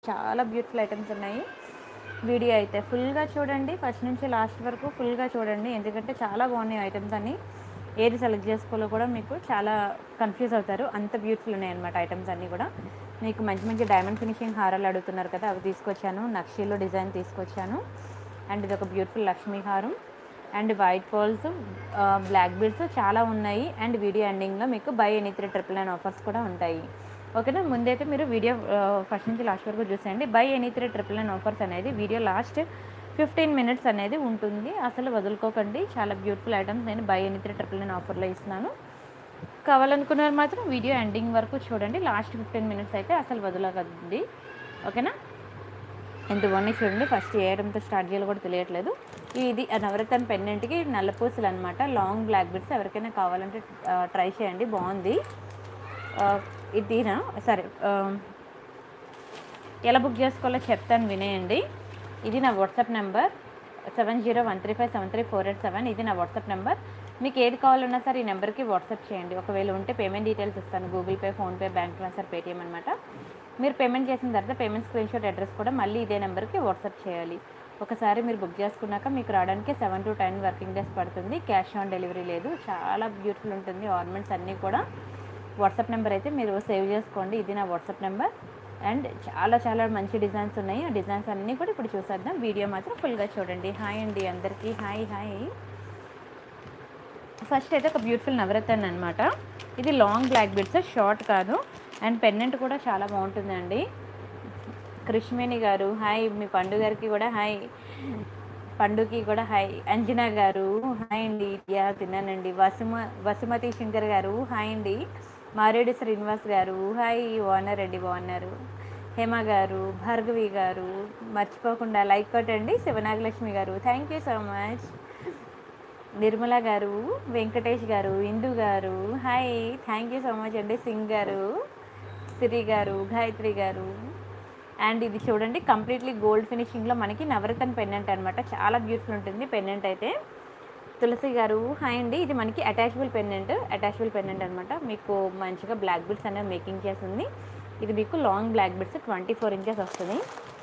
చాలా beautiful items ఉన్నాయి video అయితే ఫుల్గా చూడండి ఫస్ట్ నుంచి లాస్ట్ వరకు ఫుల్గా చూడండి ఎందుకంటే చాలా బాగున్నాయి ఐటమ్స్ అన్నీ ఏది సెలెక్ట్ చేసుకోవాలో కూడా మీకు చాలా కన్ఫ్యూజ్ అవుతారు అంత బ్యూటిఫుల్ ఉన్నాయి అనమాట ఐటమ్స్ అన్నీ కూడా మీకు మంచి మంచి డైమండ్ ఫినిషింగ్ హారాలు అడుగుతున్నారు కదా అవి తీసుకొచ్చాను నక్షీలో డిజైన్ తీసుకొచ్చాను అండ్ ఇది ఒక బ్యూటిఫుల్ లక్ష్మీ హారం and white pearls black beads చాలా ఉన్నాయి అండ్ వీడియో ఎండింగ్లో మీకు buy any three triple nine offers కూడా ఉంటాయి ఓకేనా ముందైతే మీరు వీడియో ఫస్ట్ నుంచి లాస్ట్ వరకు చూసేయండి buy any three triple nine offers అనేది వీడియో లాస్ట్ ఫిఫ్టీన్ మినిట్స్ అనేది ఉంటుంది అసలు వదులుకోకండి చాలా బ్యూటిఫుల్ ఐటమ్స్ నేను buy any three triple nine ఆఫర్లో ఇస్తున్నాను కావాలనుకున్నారు మాత్రం వీడియో ఎండింగ్ వరకు చూడండి లాస్ట్ ఫిఫ్టీన్ మినిట్స్ అయితే అసలు వదలకండి ఓకేనా ఎంత బాగున్నాయి చూడండి ఫస్ట్ ఏ ఐటమ్తో స్టార్ట్ చేయాలో కూడా తెలియట్లేదు ఇది నవరత్న పెన్నెంట్కి నల్ల పూసలు అనమాట లాంగ్ బ్లాక్ బిట్స్ ఎవరికైనా కావాలంటే ట్రై చేయండి బాగుంది ఆ, ఇదినా సరే ఆ, ఎలా బుక్ చేసుకోవాలో చెప్తాను వినేయండి ఇది నా WhatsApp number seven zero one three five seven three four eight seven ఇది నా వాట్సాప్ నెంబర్ మీకు ఏది కావాలన్నా సరే ఈ నెంబర్కి వాట్సాప్ చేయండి ఒకవేళ ఉంటే పేమెంట్ డీటెయిల్స్ ఇస్తాను Google Pay PhonePe bank transfer Paytm అనమాట మీరు పేమెంట్ చేసిన తర్వాత పేమెంట్ స్క్రీన్ షాట్ అడ్రస్ కూడా మళ్ళీ ఇదే నెంబర్కి వాట్సాప్ చేయాలి ఒకసారి మీరు బుక్ చేసుకున్నాక మీకు రావడానికి seven to ten working days పడుతుంది క్యాష్ ఆన్ డెలివరీ లేదు చాలా బ్యూటిఫుల్ ఉంటుంది ఆర్నమెంట్స్ అన్నీ కూడా వాట్సాప్ నెంబర్ అయితే మీరు సేవ్ చేసుకోండి ఇది నా వాట్సాప్ నెంబర్ అండ్ చాలా చాలా మంచి డిజైన్స్ ఉన్నాయి ఆ డిజైన్స్ అన్నీ కూడా ఇప్పుడు చూసేద్దాం వీడియో మాత్రం ఫుల్గా చూడండి హాయ్ అండి అందరికీ హాయ్ హాయ్ ఫస్ట్ అయితే ఒక బ్యూటిఫుల్ నవరత్న అనమాట ఇది లాంగ్ బ్లాక్ బిడ్స్ షార్ట్ కాదు అండ్ పెన్నెంట్ కూడా చాలా బాగుంటుందండి కృష్మేణి గారు హాయ్ మీ పండు గారికి కూడా హాయ్ పండుకి కూడా హాయ్ అంజనా గారు హాయ్ అండి యా తిన్నానండి వసుమ వసుమతి శంకర్ గారు హాయ్ అండి మారేడు శ్రీనివాస్ గారు హాయ్ ఓనర్ అండి బాగున్నారు హేమ గారు భార్గవి గారు మర్చిపోకుండా లైక్ కొట్టండి శివనాగలక్ష్మి గారు thank you so much Nirmala గారు వెంకటేష్ గారు ఇందు గారు hi thank you so much అండి సింగ్ గారు సిరి గారు గాయత్రి గారు అండ్ ఇది చూడండి కంప్లీట్లీ గోల్డ్ ఫినిషింగ్లో మనకి నవరత్న పెన్నెంట్ అనమాట చాలా బ్యూటిఫుల్ ఉంటుంది పెన్నెంట్ అయితే తులసి గారు హాయ్ అండి ఇది మనకి అటాచబుల్ పెన్నెంట్ అటాచబుల్ పెన్నెంట్ అనమాట మీకు మంచిగా బ్లాక్ బిట్స్ అనేవి మేకింగ్ చేస్తుంది ఇది మీకు long black beads twenty four inches వస్తుంది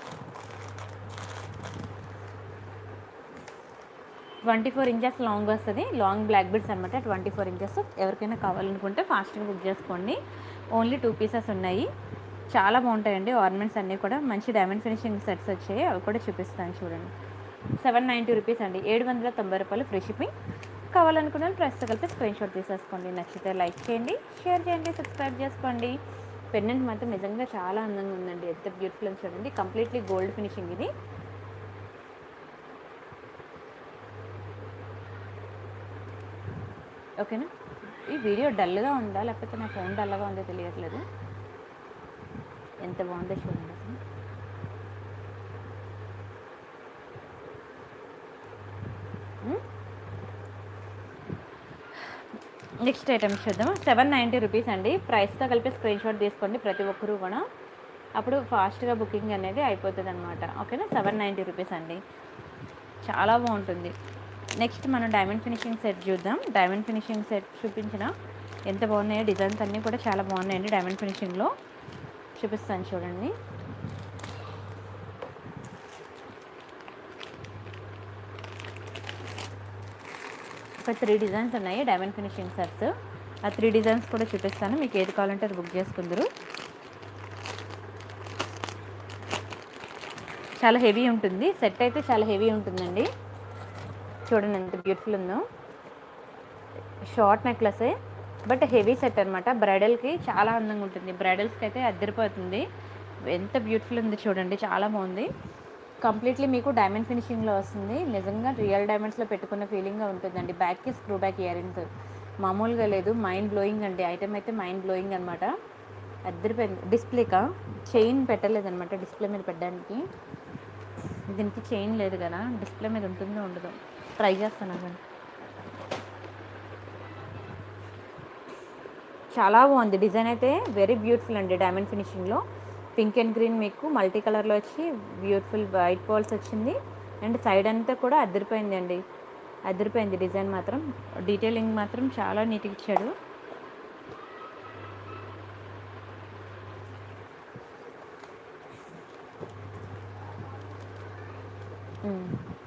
ట్వంటీ ఫోర్ ఇంచెస్ లాంగ్ వస్తుంది లాంగ్ బ్లాక్ బిడ్స్ అనమాట ట్వంటీ ఫోర్ ఇంచెస్ ఎవరికైనా కావాలనుకుంటే ఫాస్ట్గా బుక్ చేసుకోండి ఓన్లీ టూ పీసెస్ ఉన్నాయి చాలా బాగుంటాయండి ఆర్నమెంట్స్ అన్నీ కూడా మంచి డైమండ్ ఫినిషింగ్ సెట్స్ వచ్చాయి అవి కూడా చూపిస్తాను చూడండి సెవెన్ నైంటీ రూపీస్ అండి ఏడు వందల తొంభై రూపాయలు ఫ్రీ షిప్పింగ్ కావాలనుకున్న వాళ్ళు ప్రెస్ కలిపి స్క్రీన్ షాట్ తీసేసుకోండి నచ్చితే లైక్ చేయండి షేర్ చేయండి సబ్స్క్రైబ్ చేసుకోండి పెన్నెంట్ మాత్రం నిజంగా చాలా అందంగా ఉందండి ఎంత బ్యూటిఫుల్ అని చూడండి కంప్లీట్లీ గోల్డ్ ఫినిషింగ్ ఇది ఓకేనా ఈ వీడియో డల్గా ఉందా లేకపోతే నా ఫోన్ డల్గా ఉందో తెలియట్లేదు ఎంత బాగుందో చూడండి అసలు నెక్స్ట్ ఐటమ్ చూద్దాం సెవెన్ నైంటీ రూపీస్ అండి ప్రైస్తో కలిపి స్క్రీన్ షాట్ తీసుకోండి ప్రతి ఒక్కరూ కూడా అప్పుడు ఫాస్ట్గా బుకింగ్ అనేది అయిపోతుంది అనమాట ఓకేనా సెవెన్ నైంటీ రూపీస్ అండి చాలా బాగుంటుంది నెక్స్ట్ మనం డైమండ్ ఫినిషింగ్ సెట్ చూద్దాం డైమండ్ ఫినిషింగ్ సెట్ చూపించిన ఎంత బాగున్నాయో డిజైన్స్ అన్నీ కూడా చాలా బాగున్నాయండి డైమండ్ ఫినిషింగ్లో చూపిస్తాను చూడండి ఒక త్రీ డిజైన్స్ ఉన్నాయి డైమండ్ ఫినిషింగ్ సెట్స్ ఆ త్రీ డిజైన్స్ కూడా చూపిస్తాను మీకు ఏది కావాలంటే అది బుక్ చేసుకుందరు చాలా హెవీ ఉంటుంది సెట్ అయితే చాలా హెవీ ఉంటుందండి చూడండి ఎంత బ్యూటిఫుల్ ఉందో షార్ట్ నెక్లెసే బట్ హెవీ సెట్ అనమాట బ్రైడల్కి చాలా అందంగా ఉంటుంది బ్రైడల్స్కి అయితే అద్దరిపోతుంది ఎంత బ్యూటిఫుల్ ఉంది చూడండి చాలా బాగుంది కంప్లీట్లీ మీకు డైమండ్ ఫినిషింగ్లో వస్తుంది నిజంగా రియల్ డైమండ్స్లో పెట్టుకున్న ఫీలింగ్గా ఉంటుందండి బ్యాక్కి స్క్రూ బ్యాక్ ఇయర్ రింగ్స్ మామూలుగా లేదు మైండ్ బ్లోయింగ్ అండి ఐటమ్ అయితే మైండ్ బ్లోయింగ్ అనమాట అద్దరిపోయింది డిస్ప్లేకా చైన్ పెట్టలేదన్నమాట డిస్ప్లే మీద పెట్టడానికి దీనికి చైన్ లేదు కదా డిస్ప్లే మీద ఉంటుందో ఉండదో ట్రై చేస్తాను అసలు చాలా బాగుంది డిజైన్ అయితే వెరీ బ్యూటిఫుల్ అండి డైమండ్ ఫినిషింగ్లో పింక్ అండ్ గ్రీన్ మీకు మల్టీ కలర్లో వచ్చి బ్యూటిఫుల్ వైట్ బాల్స్ వచ్చింది అండ్ సైడ్ అంతా కూడా అదిరిపోయింది అండి అదిరిపోయింది డిజైన్ మాత్రం డీటెయిలింగ్ మాత్రం చాలా నీట్గా ఇచ్చాడు మ్మ్.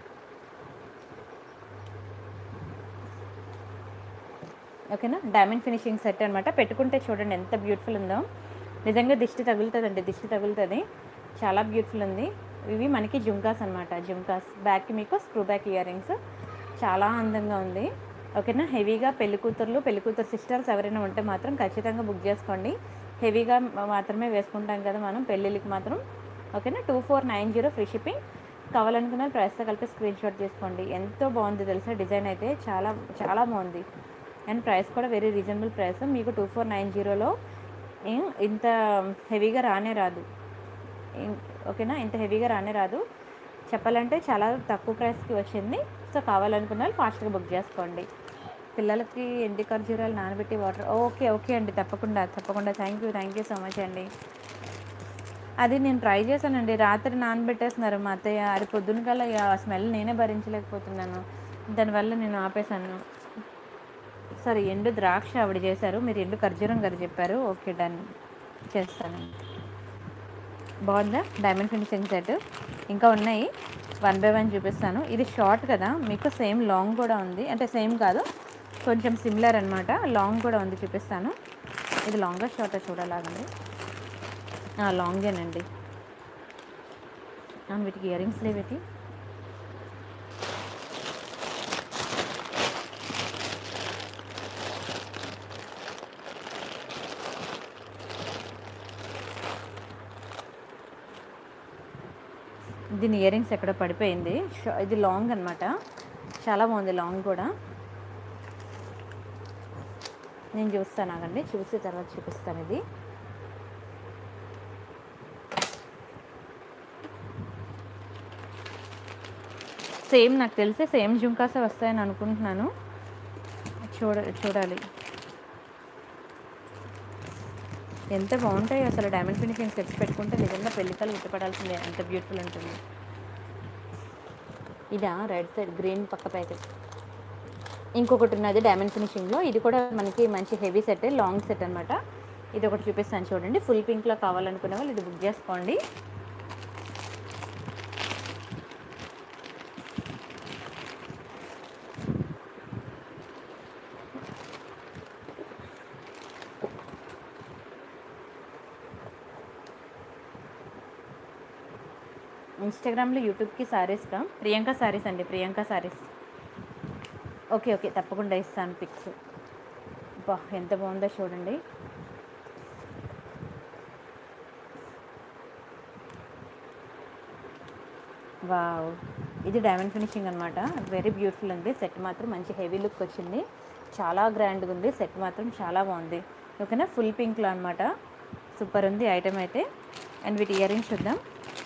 ఓకేనా డైమండ్ ఫినిషింగ్ సెట్ అనమాట పెట్టుకుంటే చూడండి ఎంత బ్యూటిఫుల్ ఉందో నిజంగా దిష్టి తగులుతుందండి దిష్టి తగులుతుంది చాలా బ్యూటిఫుల్ ఉంది ఇవి మనకి జుంకాస్ అనమాట జుంకాస్ బ్యాక్కి మీకు స్క్రూ బ్యాక్ ఇయర్ రింగ్స్ చాలా అందంగా ఉంది ఓకేనా హెవీగా పెళ్లి కూతుర్లు పెళ్లి కూతురు సిస్టర్స్ ఎవరైనా ఉంటే మాత్రం ఖచ్చితంగా బుక్ చేసుకోండి హెవీగా మాత్రమే వేసుకుంటాం కదా మనం పెళ్ళిళ్ళకి మాత్రం ఓకేనా two four nine zero free shipping కావాలనుకున్న ప్రైస్తో కలిపి స్క్రీన్ షాట్ తీసుకోండి ఎంతో బాగుంది తెలుసా డిజైన్ అయితే చాలా చాలా బాగుంది అండ్ ప్రైస్ కూడా వెరీ రీజనబుల్ ప్రైస్ మీకు టూ ఫోర్ నైన్ జీరోలో ఇంత హెవీగా రానే రాదు ఇం- ఓకేనా ఇంత హెవీగా రానే రాదు చెప్పాలంటే చాలా తక్కువ ప్రైస్కి వచ్చింది సో కావాలనుకున్న వాళ్ళు ఫాస్ట్గా బుక్ చేసుకోండి పిల్లలకి ఎండి ఖర్జూరాలు నానబెట్టి వాటర్ ఓకే ఓకే అండి తప్పకుండా తప్పకుండా thank you thank you so much అండి అది నేను ట్రై చేశానండి రాత్రి నానబెట్టేస్తున్నారు మా అత్తయ్య అది పొద్దున కల్లా ఇక ఆ స్మెల్ నేనే భరించలేకపోతున్నాను దానివల్ల నేను ఆపేశాను సరే ఎండు ద్రాక్ష ఆవిడ చేశారు మీరు ఎండు ఖర్జూరం గారు చెప్పారు ఓకే డన్ చేస్తాను బాగుందా డైమండ్ ఫినిషింగ్ సెట్ ఇంకా ఉన్నాయి వన్ బై వన్ చూపిస్తాను ఇది షార్ట్ కదా మీకు సేమ్ లాంగ్ కూడా ఉంది అంటే సేమ్ కాదు కొంచెం సిమిలర్ అనమాట లాంగ్ కూడా ఉంది చూపిస్తాను ఇది లాంగా షార్ట్ చూడాలండి లాంగేనండి అవును వీటికి ఇయర్ రింగ్స్ లేవేటి దీని ఇయర్ రింగ్స్ ఎక్కడ పడిపోయింది షా- ఇది లాంగ్ అనమాట చాలా బాగుంది లాంగ్ కూడా నేను చూస్తాను ఆగండి చూసి తర్వాత చూపిస్తాను ఇది సేమ్ నాకు తెలిసి సేమ్ జుంకాసే వస్తాయని అనుకుంటున్నాను చూడ చూడాలి ఎంత బాగుంటాయి అసలు డైమండ్ ఫినిషింగ్ సెట్స్ పెట్టుకుంటే నిజంగా పెళ్ళికలు ఉట్టపడాల్సిందే అంత బ్యూటిఫుల్ ఉంటుంది ఇదా రెడ్ సైడ్ గ్రీన్ పక్క ప్యాకెట్ ఇంకొకటి ఉన్నది డైమండ్ ఫినిషింగ్లో ఇది కూడా మనకి మంచి హెవీ సెట్ లాంగ్ సెట్ అనమాట ఇది ఒకటి చూపిస్తాను చూడండి ఫుల్ పింక్లో కావాలనుకునే వాళ్ళు ఇది బుక్ చేసుకోండి ఇన్స్టాగ్రామ్లో యూట్యూబ్కి సారీస్గా ప్రియాంక సారీస్ అండి ప్రియాంక సారీస్ ఓకే ఓకే తప్పకుండా ఇస్తాను పిక్స్ బా ఎంత బాగుందో చూడండి వావ్ ఇది డైమండ్ ఫినిషింగ్ అనమాట వెరీ బ్యూటిఫుల్ ఉంది సెట్ మాత్రం మంచి హెవీ లుక్ వచ్చింది చాలా గ్రాండ్గా ఉంది సెట్ మాత్రం చాలా బాగుంది ఓకేనా ఫుల్ పింక్లో అనమాట సూపర్ ఉంది ఐటమ్ అయితే అండ్ వీటి ఇయర్ రింగ్స్ చూద్దాం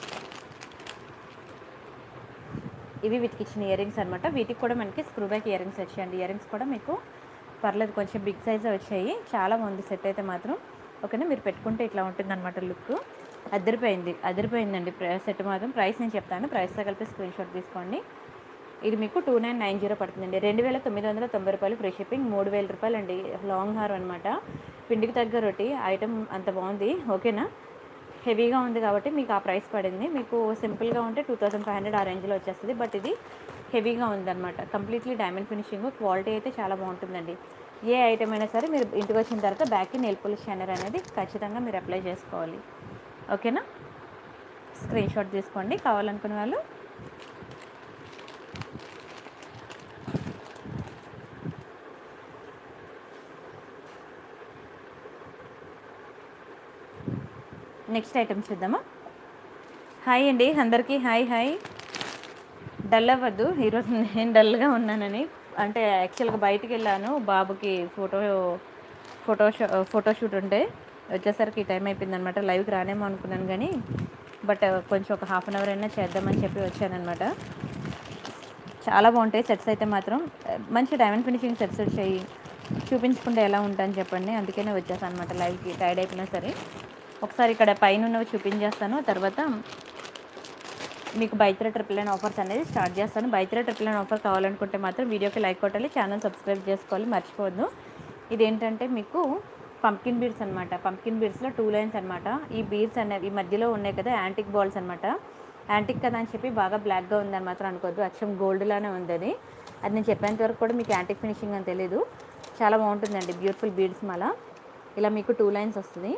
ఇవి వీటికి ఇచ్చిన ఇయర్ రింగ్స్ అనమాట వీటికి కూడా మనకి స్క్రూ బ్యాక్ ఇయర్ రింగ్స్ వచ్చాయండి ఇయర్ రింగ్స్ కూడా మీకు పర్లేదు కొంచెం బిగ్ సైజే వచ్చాయి చాలా బాగుంది సెట్ అయితే మాత్రం ఓకేనా మీరు పెట్టుకుంటే ఇట్లా ఉంటుంది అనమాట లుక్ అదిరిపోయింది అదిరిపోయిందండి సెట్ మాత్రం ప్రైస్ నేను చెప్తాను ప్రైస్తో కలిపి స్క్రీన్ షాట్ తీసుకోండి ఇది మీకు టూ నైన్ నైన్ జీరో పడుతుందండి రెండు వేల తొమ్మిది వందల తొంభై రూపాయలు ఫ్రీ షిప్పింగ్ మూడు వేల రూపాయలు అండి లాంగ్ హార్ అనమాట పిండికి తగ్గ రొట్టి ఐటమ్ అంత బాగుంది ఓకేనా హెవీగా ఉంది కాబట్టి మీకు ఆ ప్రైస్ పడింది మీకు సింపుల్గా ఉంటే టూ థౌసండ్ ఫైవ్ హండ్రెడ్ ఆ రేంజ్లో వచ్చేస్తుంది బట్ ఇది హెవీగా ఉందన్నమాట కంప్లీట్లీ డైమండ్ ఫినిషింగ్ క్వాలిటీ అయితే చాలా బాగుంటుందండి ఏ ఐటమ్ అయినా సరే మీరు ఇంటికి వచ్చిన తర్వాత బ్యాక్కి నెయిల్ పోలిష్ షైనర్ అనేది ఖచ్చితంగా మీరు అప్లై చేసుకోవాలి ఓకేనా స్క్రీన్ షాట్ తీసుకోండి కావాలనుకునే వాళ్ళు నెక్స్ట్ ఐటమ్ చూద్దామా హాయ్ అండి అందరికీ హాయ్ హాయ్ డల్ అవ్వద్దు ఈరోజు నేను డల్గా ఉన్నానని అంటే యాక్చువల్గా బయటికి వెళ్ళాను బాబుకి ఫోటో ఫోటో ఫోటోషూట్ ఉంటే వచ్చేసరికి టైం అయిపోయిందనమాట లైవ్కి రానేమో అనుకున్నాను కానీ బట్ కొంచెం ఒక హాఫ్ అన్ అవర్ అయినా చేద్దామని చెప్పి వచ్చానమాట చాలా బాగుంటాయి సెట్స్ అయితే మాత్రం మంచి డైమండ్ ఫినిషింగ్ సెట్స్ వచ్చాయి చూపించకుండా ఎలా ఉంటాయని చెప్పండి అందుకనే వచ్చేసాను అనమాట లైవ్కి టైర్డ్ అయిపోయినా సరే ఒకసారి ఇక్కడ పైన ఉన్నవి చూపించేస్తాను తర్వాత మీకు బైత్ర ట్రిపుల్ నైన్ ఆఫర్స్ అనేది స్టార్ట్ చేస్తాను బైత్ర ట్రిపుల్ నైన్ ఆఫర్ కావాలనుకుంటే మాత్రం వీడియోకి లైక్ కొట్టాలి ఛానల్ సబ్స్క్రైబ్ చేసుకోవాలి మర్చిపోవద్దు ఇదేంటంటే మీకు పంకిన్ బీడ్స్ అనమాట పంకిన్ బీడ్స్లో టూ లైన్స్ అనమాట ఈ బీడ్స్ అనేవి ఈ మధ్యలో ఉన్నాయి కదా యాంటిక్ బాల్స్ అనమాట యాంటిక్ కదా అని చెప్పి బాగా బ్లాక్గా ఉందని మాత్రం అనుకోవద్దు అచ్చం గోల్డ్ లానే ఉంది అది అది నేను చెప్పేంత వరకు కూడా మీకు యాంటిక్ ఫినిషింగ్ అని తెలీదు చాలా బాగుంటుందండి బ్యూటిఫుల్ బీడ్స్ మాల ఇలా మీకు టూ లైన్స్ వస్తుంది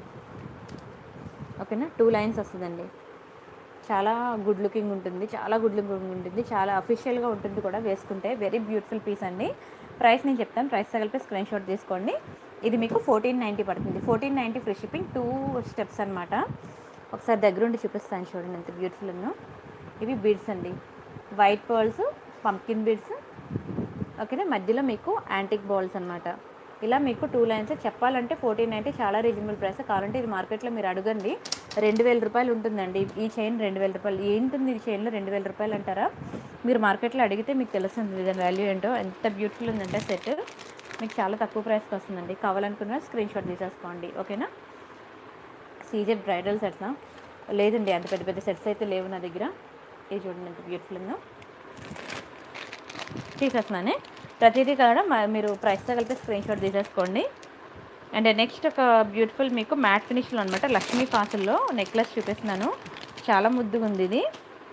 ఓకేనా టూ లైన్స్ వస్తుందండి చాలా గుడ్ లుకింగ్ ఉంటుంది చాలా గుడ్ లుకింగ్ ఉంటుంది చాలా అఫీషియల్గా ఉంటుంది కూడా వేసుకుంటే వెరీ బ్యూటిఫుల్ పీస్ అండి ప్రైస్ నేను చెప్తాను ప్రైస్ తగిలిపి స్క్రీన్ షాట్ తీసుకోండి ఇది మీకు ఫోర్టీన్ నైంటీ పడుతుంది fourteen ninety free shipping two steps అనమాట ఒకసారి దగ్గరుండి చూపిస్తాను చూడండి ఎంత బ్యూటిఫుల్ ఉందో ఇవి బీడ్స్ అండి వైట్ పర్ల్స్ పంకిన్ బీడ్స్ ఓకేనా మధ్యలో మీకు యాంటిక్ బాల్స్ అనమాట ఇలా మీకు టూ లైన్స్ చెప్పాలంటే ఫోర్టీన్ నైంటీ చాలా రీజనబుల్ ప్రైస్ కావాలంటే ఇది మార్కెట్లో మీరు అడగండి రెండు వేల రూపాయలు ఉంటుందండి ఈ చైన్ రెండు వేల రూపాయలు ఏంటుంది ఈ చైన్లో రెండు వేల రూపాయలు అంటారా మీరు మార్కెట్లో అడిగితే మీకు తెలుస్తుంది దాని వాల్యూ ఏంటో ఎంత బ్యూటిఫుల్ ఉందంటే సెట్ మీకు చాలా తక్కువ ప్రైస్కి వస్తుందండి కావాలనుకున్న స్క్రీన్ షాట్ తీసేసుకోండి ఓకేనా సీజెడ్ బ్రైడల్ సెట్సా లేదండి అంత పెద్ద పెద్ద సెట్స్ అయితే లేవు నా దగ్గర ఇది చూడండి ఎంత బ్యూటిఫుల్ ఉందో తీసేస్తున్నానే ప్రతిదీ కూడా మ- మీరు ప్రైస్తో కలిపి స్క్రీన్ షాట్ తీసేసుకోండి అండ్ నెక్స్ట్ ఒక బ్యూటిఫుల్ మీకు మ్యాట్ ఫినిష్లో అనమాట లక్ష్మీ కాసుల్లో నెక్లెస్ చూపిస్తున్నాను చాలా ముద్దుగా ఉంది ఇది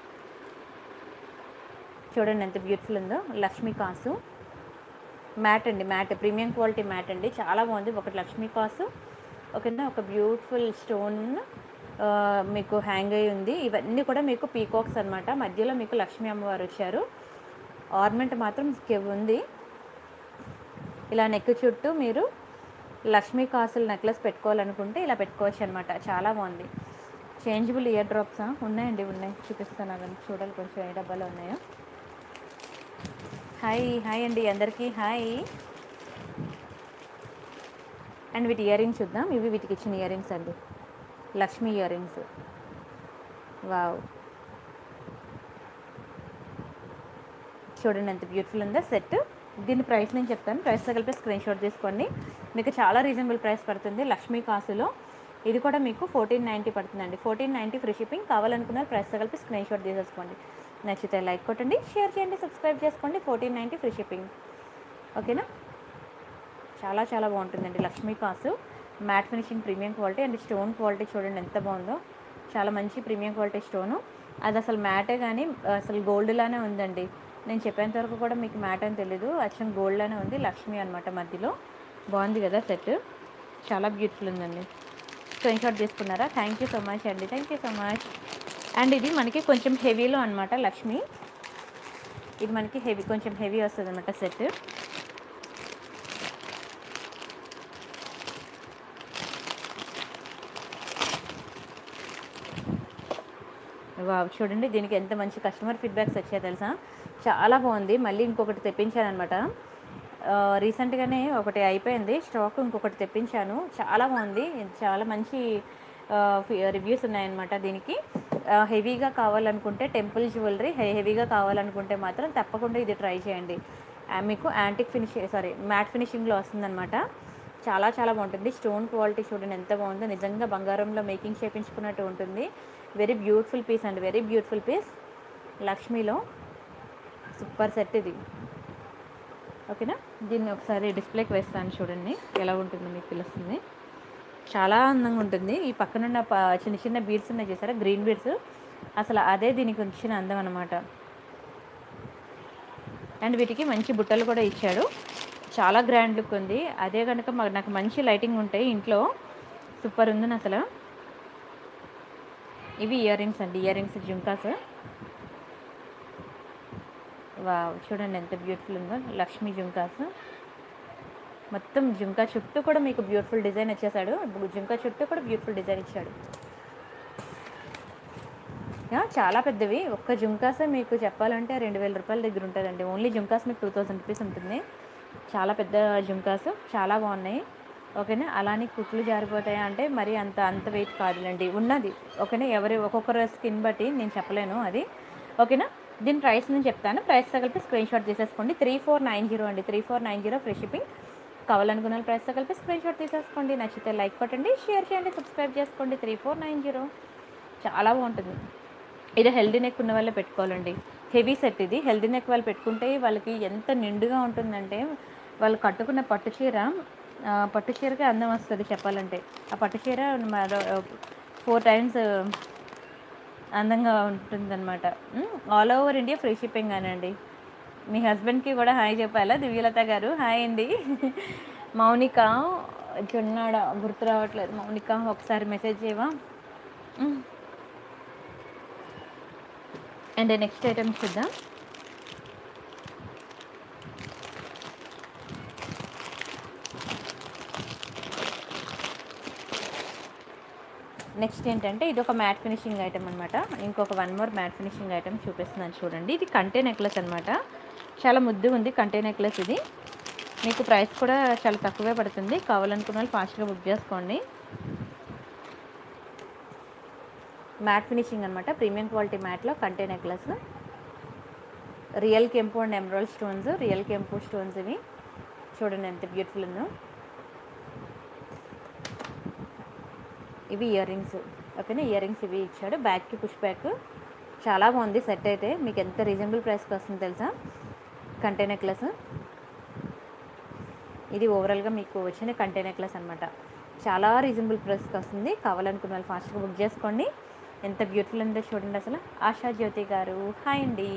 చూడండి ఎంత బ్యూటిఫుల్ ఉందో లక్ష్మీ కాసు మ్యాట్ అండి మ్యాట్ ప్రీమియం క్వాలిటీ మ్యాట్ అండి చాలా బాగుంది ఒకటి లక్ష్మీ కాసు ఓకేనా ఒక బ్యూటిఫుల్ స్టోన్ ఆ, మీకు హ్యాంగ్ అయి ఉంది ఇవన్నీ కూడా మీకు పీకాక్స్ అన్నమాట మధ్యలో మీకు లక్ష్మీ అమ్మవారు వచ్చారు ఆర్నమెంట్ మాత్రం కెవ్ ఉంది ఇలా నెక్ చుట్టూ మీరు లక్ష్మీ కాసుల నెక్లెస్ పెట్టుకోవాలనుకుంటే ఇలా పెట్టుకోవచ్చు అనమాట చాలా బాగుంది చేంజబుల్ ఇయర్ డ్రాప్సా ఉన్నాయండి ఉన్నాయి చూపిస్తాను అవన్నీ చూడాలి కొంచెం ఏ డబ్బాలో ఉన్నాయో హాయ్ హాయ్ అండి అందరికీ హాయ్ అండ్ వీటి ఇయర్ రింగ్స్ చూద్దాం ఇవి వీటికి ఇచ్చిన ఇయర్ రింగ్స్ అండి లక్ష్మీ ఇయర్ రింగ్స్ వావ్ చూడండి ఎంత బ్యూటిఫుల్ ఉందో సెట్ దీని ప్రైస్ నేను చెప్తాను ప్రైస్తో కలిపి స్క్రీన్ షాట్ తీసుకోండి మీకు చాలా రీజనబుల్ ప్రైస్ పడుతుంది లక్ష్మీ కాసులో ఇది కూడా మీకు ఫోర్టీన్ నైంటీ పడుతుందండి ఫోర్టీన్ నైంటీ ఫ్రీ షిప్పింగ్ కావాలనుకున్న ప్రైస్తో కలిపి స్క్రీన్ షాట్ తీసేసుకోండి నచ్చితే లైక్ కొట్టండి షేర్ చేయండి సబ్స్క్రైబ్ చేసుకోండి ఫోర్టీన్ నైంటీ ఫ్రీ షిప్పింగ్ ఓకేనా చాలా చాలా బాగుంటుందండి లక్ష్మీ కాసు matte finishing premium quality and stone quality చూడండి ఎంత బాగుందో చాలా మంచి ప్రీమియం క్వాలిటీ స్టోను అది అసలు మ్యాటే కానీ అసలు గోల్డ్ లానే ఉందండి నేను చెప్పేంత వరకు కూడా మీకు మ్యాట్ అని తెలీదు అచ్చం గోల్డ్ లానే ఉంది లక్ష్మి అనమాట మధ్యలో బాగుంది కదా సెట్ చాలా బ్యూటిఫుల్ ఉందండి స్క్రీన్ షాట్ తీసుకున్నారా థ్యాంక్ యూ సో మచ్ అండి thank you so much and ఇది మనకి కొంచెం హెవీలో అనమాట లక్ష్మి ఇది మనకి హెవీ కొంచెం హెవీ వస్తుంది అనమాట సెట్ వావ్ చూడండి దీనికి ఎంత మంచి కస్టమర్ ఫీడ్బ్యాక్స్ వచ్చాయో తెలుసా చాలా బాగుంది మళ్ళీ ఇంకొకటి తెప్పించాను అనమాట రీసెంట్గానే ఒకటి అయిపోయింది స్టాక్ ఇంకొకటి తెప్పించాను చాలా బాగుంది చాలా మంచి రివ్యూస్ ఉన్నాయన్నమాట దీనికి హెవీగా కావాలనుకుంటే టెంపుల్ జ్యువెలరీ హెవీగా కావాలనుకుంటే మాత్రం తప్పకుండా ఇది ట్రై చేయండి ఆ, మీకు యాంటిక్ ఫినిష్ సారీ మ్యాట్ ఫినిషింగ్లో వస్తుందన్నమాట చాలా చాలా బాగుంటుంది స్టోన్ క్వాలిటీ చూడండి ఎంత బాగుందో నిజంగా బంగారంలో మేకింగ్ చేయించుకున్నట్టు ఉంటుంది వెరీ బ్యూటిఫుల్ పీస్ అండి వెరీ బ్యూటిఫుల్ పీస్ లక్ష్మీలో సూపర్ సెట్ ఇది ఓకేనా దీన్ని ఒకసారి డిస్ప్లేకి వేస్తాను చూడండి ఎలా ఉంటుందో మీకు తెలుస్తుంది చాలా అందంగా ఉంటుంది ఈ పక్కన ఉన్న ప- చిన్న చిన్న బీడ్స్ ఉన్నాయి చేశారా గ్రీన్ బీడ్స్ అసలు అదే దీనికి వచ్చిన అందం అనమాట అండ్ వీటికి మంచి బుట్టలు కూడా ఇచ్చాడు చాలా గ్రాండ్ లుక్ ఉంది అదే కనుక మాకు నాకు మంచి లైటింగ్ ఉంటాయి ఇంట్లో సూపర్ ఉంది అసలు ఇవి ఇయర్ రింగ్స్ అండి ఇయర్ రింగ్స్ జుంకాస్ వావ్ చూడండి ఎంత బ్యూటిఫుల్ ఉందో లక్ష్మీ జుంకాస్ మొత్తం జుంకా చుట్టూ కూడా మీకు బ్యూటిఫుల్ డిజైన్ వచ్చేసాడు జుంకా చుట్టూ కూడా బ్యూటిఫుల్ డిజైన్ ఇచ్చాడు యా, చాలా పెద్దవి ఒక్క జుంకాసే మీకు చెప్పాలంటే రెండు వేల రూపాయల దగ్గర ఉంటుందండి ఓన్లీ జుంకాస్ మీకు టూ థౌసండ్ రూపీస్ ఉంటుంది చాలా పెద్ద జుంకాస్ చాలా బాగున్నాయి ఓకేనా అలానే కుట్లు జారిపోతాయా అంటే మరి అంత అంత వెయిట్ కాదులండి ఉన్నది ఓకేనా ఎవరి ఒక్కొక్కరు స్కిన్ బట్టి నేను చెప్పలేను అది ఓకేనా దీని ప్రైస్ నేను చెప్తాను ప్రైస్ కలిపి స్క్రీన్ షాట్ తీసేసుకోండి త్రీ ఫోర్ నైన్ జీరో అండి three four nine zero free shipping కావాలనుకున్న వాళ్ళు ప్రైస్తో కలిపి స్క్రీన్ షాట్ తీసేసుకోండి నచ్చితే లైక్ కొట్టండి షేర్ చేయండి సబ్స్క్రైబ్ చేసుకోండి త్రీ ఫోర్ నైన్ జీరో చాలా బాగుంటుంది ఇది హెల్దీ నెక్ ఉన్న వాళ్ళే పెట్టుకోవాలండి హెవీ సెట్ ఇది హెల్దీ నెక్ వాళ్ళు పెట్టుకుంటే వాళ్ళకి ఎంత నిండుగా ఉంటుందంటే వాళ్ళు కట్టుకున్న పట్టు చీర ఆ, పట్టు చీరకే అందం వస్తుంది చెప్పాలంటే ఆ పట్టు చీర ఫోర్ టైమ్స్ అందంగా ఉంటుందన్నమాట all over India free shipping అనండి మీ హస్బెండ్కి కూడా హాయ్ చెప్పాలా దివ్యలత గారు హాయ్ అండి మౌనిక జొన్నాడ గుర్తు రావట్లేదు మౌనిక ఒకసారి మెసేజ్ చేయవా అండ్ నెక్స్ట్ ఐటమ్ చూద్దాం నెక్స్ట్ ఏంటంటే ఇది ఒక మ్యాట్ ఫినిషింగ్ ఐటమ్ అనమాట ఇంకొక one more matte finishing item చూపిస్తున్నాను చూడండి ఇది కంటే నెక్లెస్ అనమాట చాలా ముద్దు ఉంది కంటే నెక్లెస్ ఇది మీకు ప్రైస్ కూడా చాలా తక్కువే పడుతుంది కావాలనుకున్న వాళ్ళు ఫాస్ట్గా బుక్ చేసుకోండి మ్యాట్ ఫినిషింగ్ అనమాట ప్రీమియం క్వాలిటీ మ్యాట్లో కంటే నెక్లెస్ రియల్ కెంపు అండ్ ఎమరాల్డ్ స్టోన్స్ రియల్ కెంపు స్టోన్స్ ఇవి చూడండి ఎంత బ్యూటిఫుల్ ఉందో ఇవి ఇయర్ రింగ్స్ ఓకేనా ఇయర్ రింగ్స్ ఇవి ఇచ్చాడు బ్యాక్కి పుష్ బ్యాక్ చాలా బాగుంది సెట్ అయితే మీకు ఎంత రీజనబుల్ ప్రైస్కి వస్తుంది తెలుసా కంటే నెక్లెస్ ఇది ఓవరాల్గా మీకు వచ్చిన కంటే నెక్లెస్ అనమాట చాలా రీజనబుల్ ప్రైస్కి వస్తుంది కావాలనుకున్న వాళ్ళు ఫాస్ట్గా బుక్ చేసుకోండి ఎంత బ్యూటిఫుల్ ఉందో చూడండి అసలు ఆశా జ్యోతి గారు హాయ్ అండి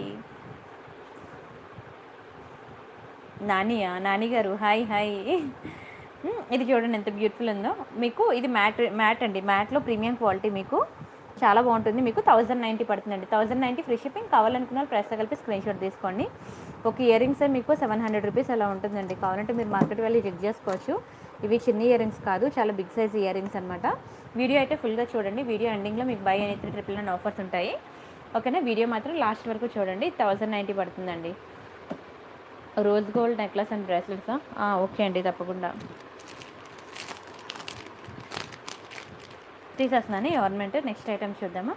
నానియా నాని గారు హాయ్ హాయ్ మ్మ్, ఇది చూడండి ఎంత బ్యూటిఫుల్ ఉందో మీకు ఇది మ్యాట్ మ్యాట్ అండి మ్యాట్లో ప్రీమియం క్వాలిటీ మీకు చాలా బాగుంటుంది మీకు థౌజండ్ నైంటీ పడుతుందండి థౌజండ్ నైంటీ ఫ్రీ షిప్పింగ్ కావాలనుకున్న వాళ్ళు ప్రైస్ కలిపి స్క్రీన్ షాట్ తీసుకోండి ఒక ఇయర్ రింగ్స్ మీకు సెవెన్ హండ్రెడ్ రూపీస్ అలా ఉంటుందండి కావాలంటే మీరు మార్కెట్ వెళ్ళి చెక్ చేసుకోవచ్చు ఇవి చిన్న ఇయర్ రింగ్స్ కాదు చాలా బిగ్ సైజ్ ఇయర్ రింగ్స్ అనమాట వీడియో అయితే ఫుల్గా చూడండి వీడియో ఎండింగ్లో మీకు buy any three triple nine offers ఉంటాయి ఓకేనా వీడియో మాత్రం లాస్ట్ వరకు చూడండి థౌజండ్ నైంటీ పడుతుందండి రోజ్ గోల్డ్ నెక్లెస్ అండ్ బ్రాస్లెట్సా ఓకే అండి తప్పకుండా తీసేస్తున్నాను ఈ ఆర్నమెంట్ నెక్స్ట్ ఐటమ్ చూద్దామా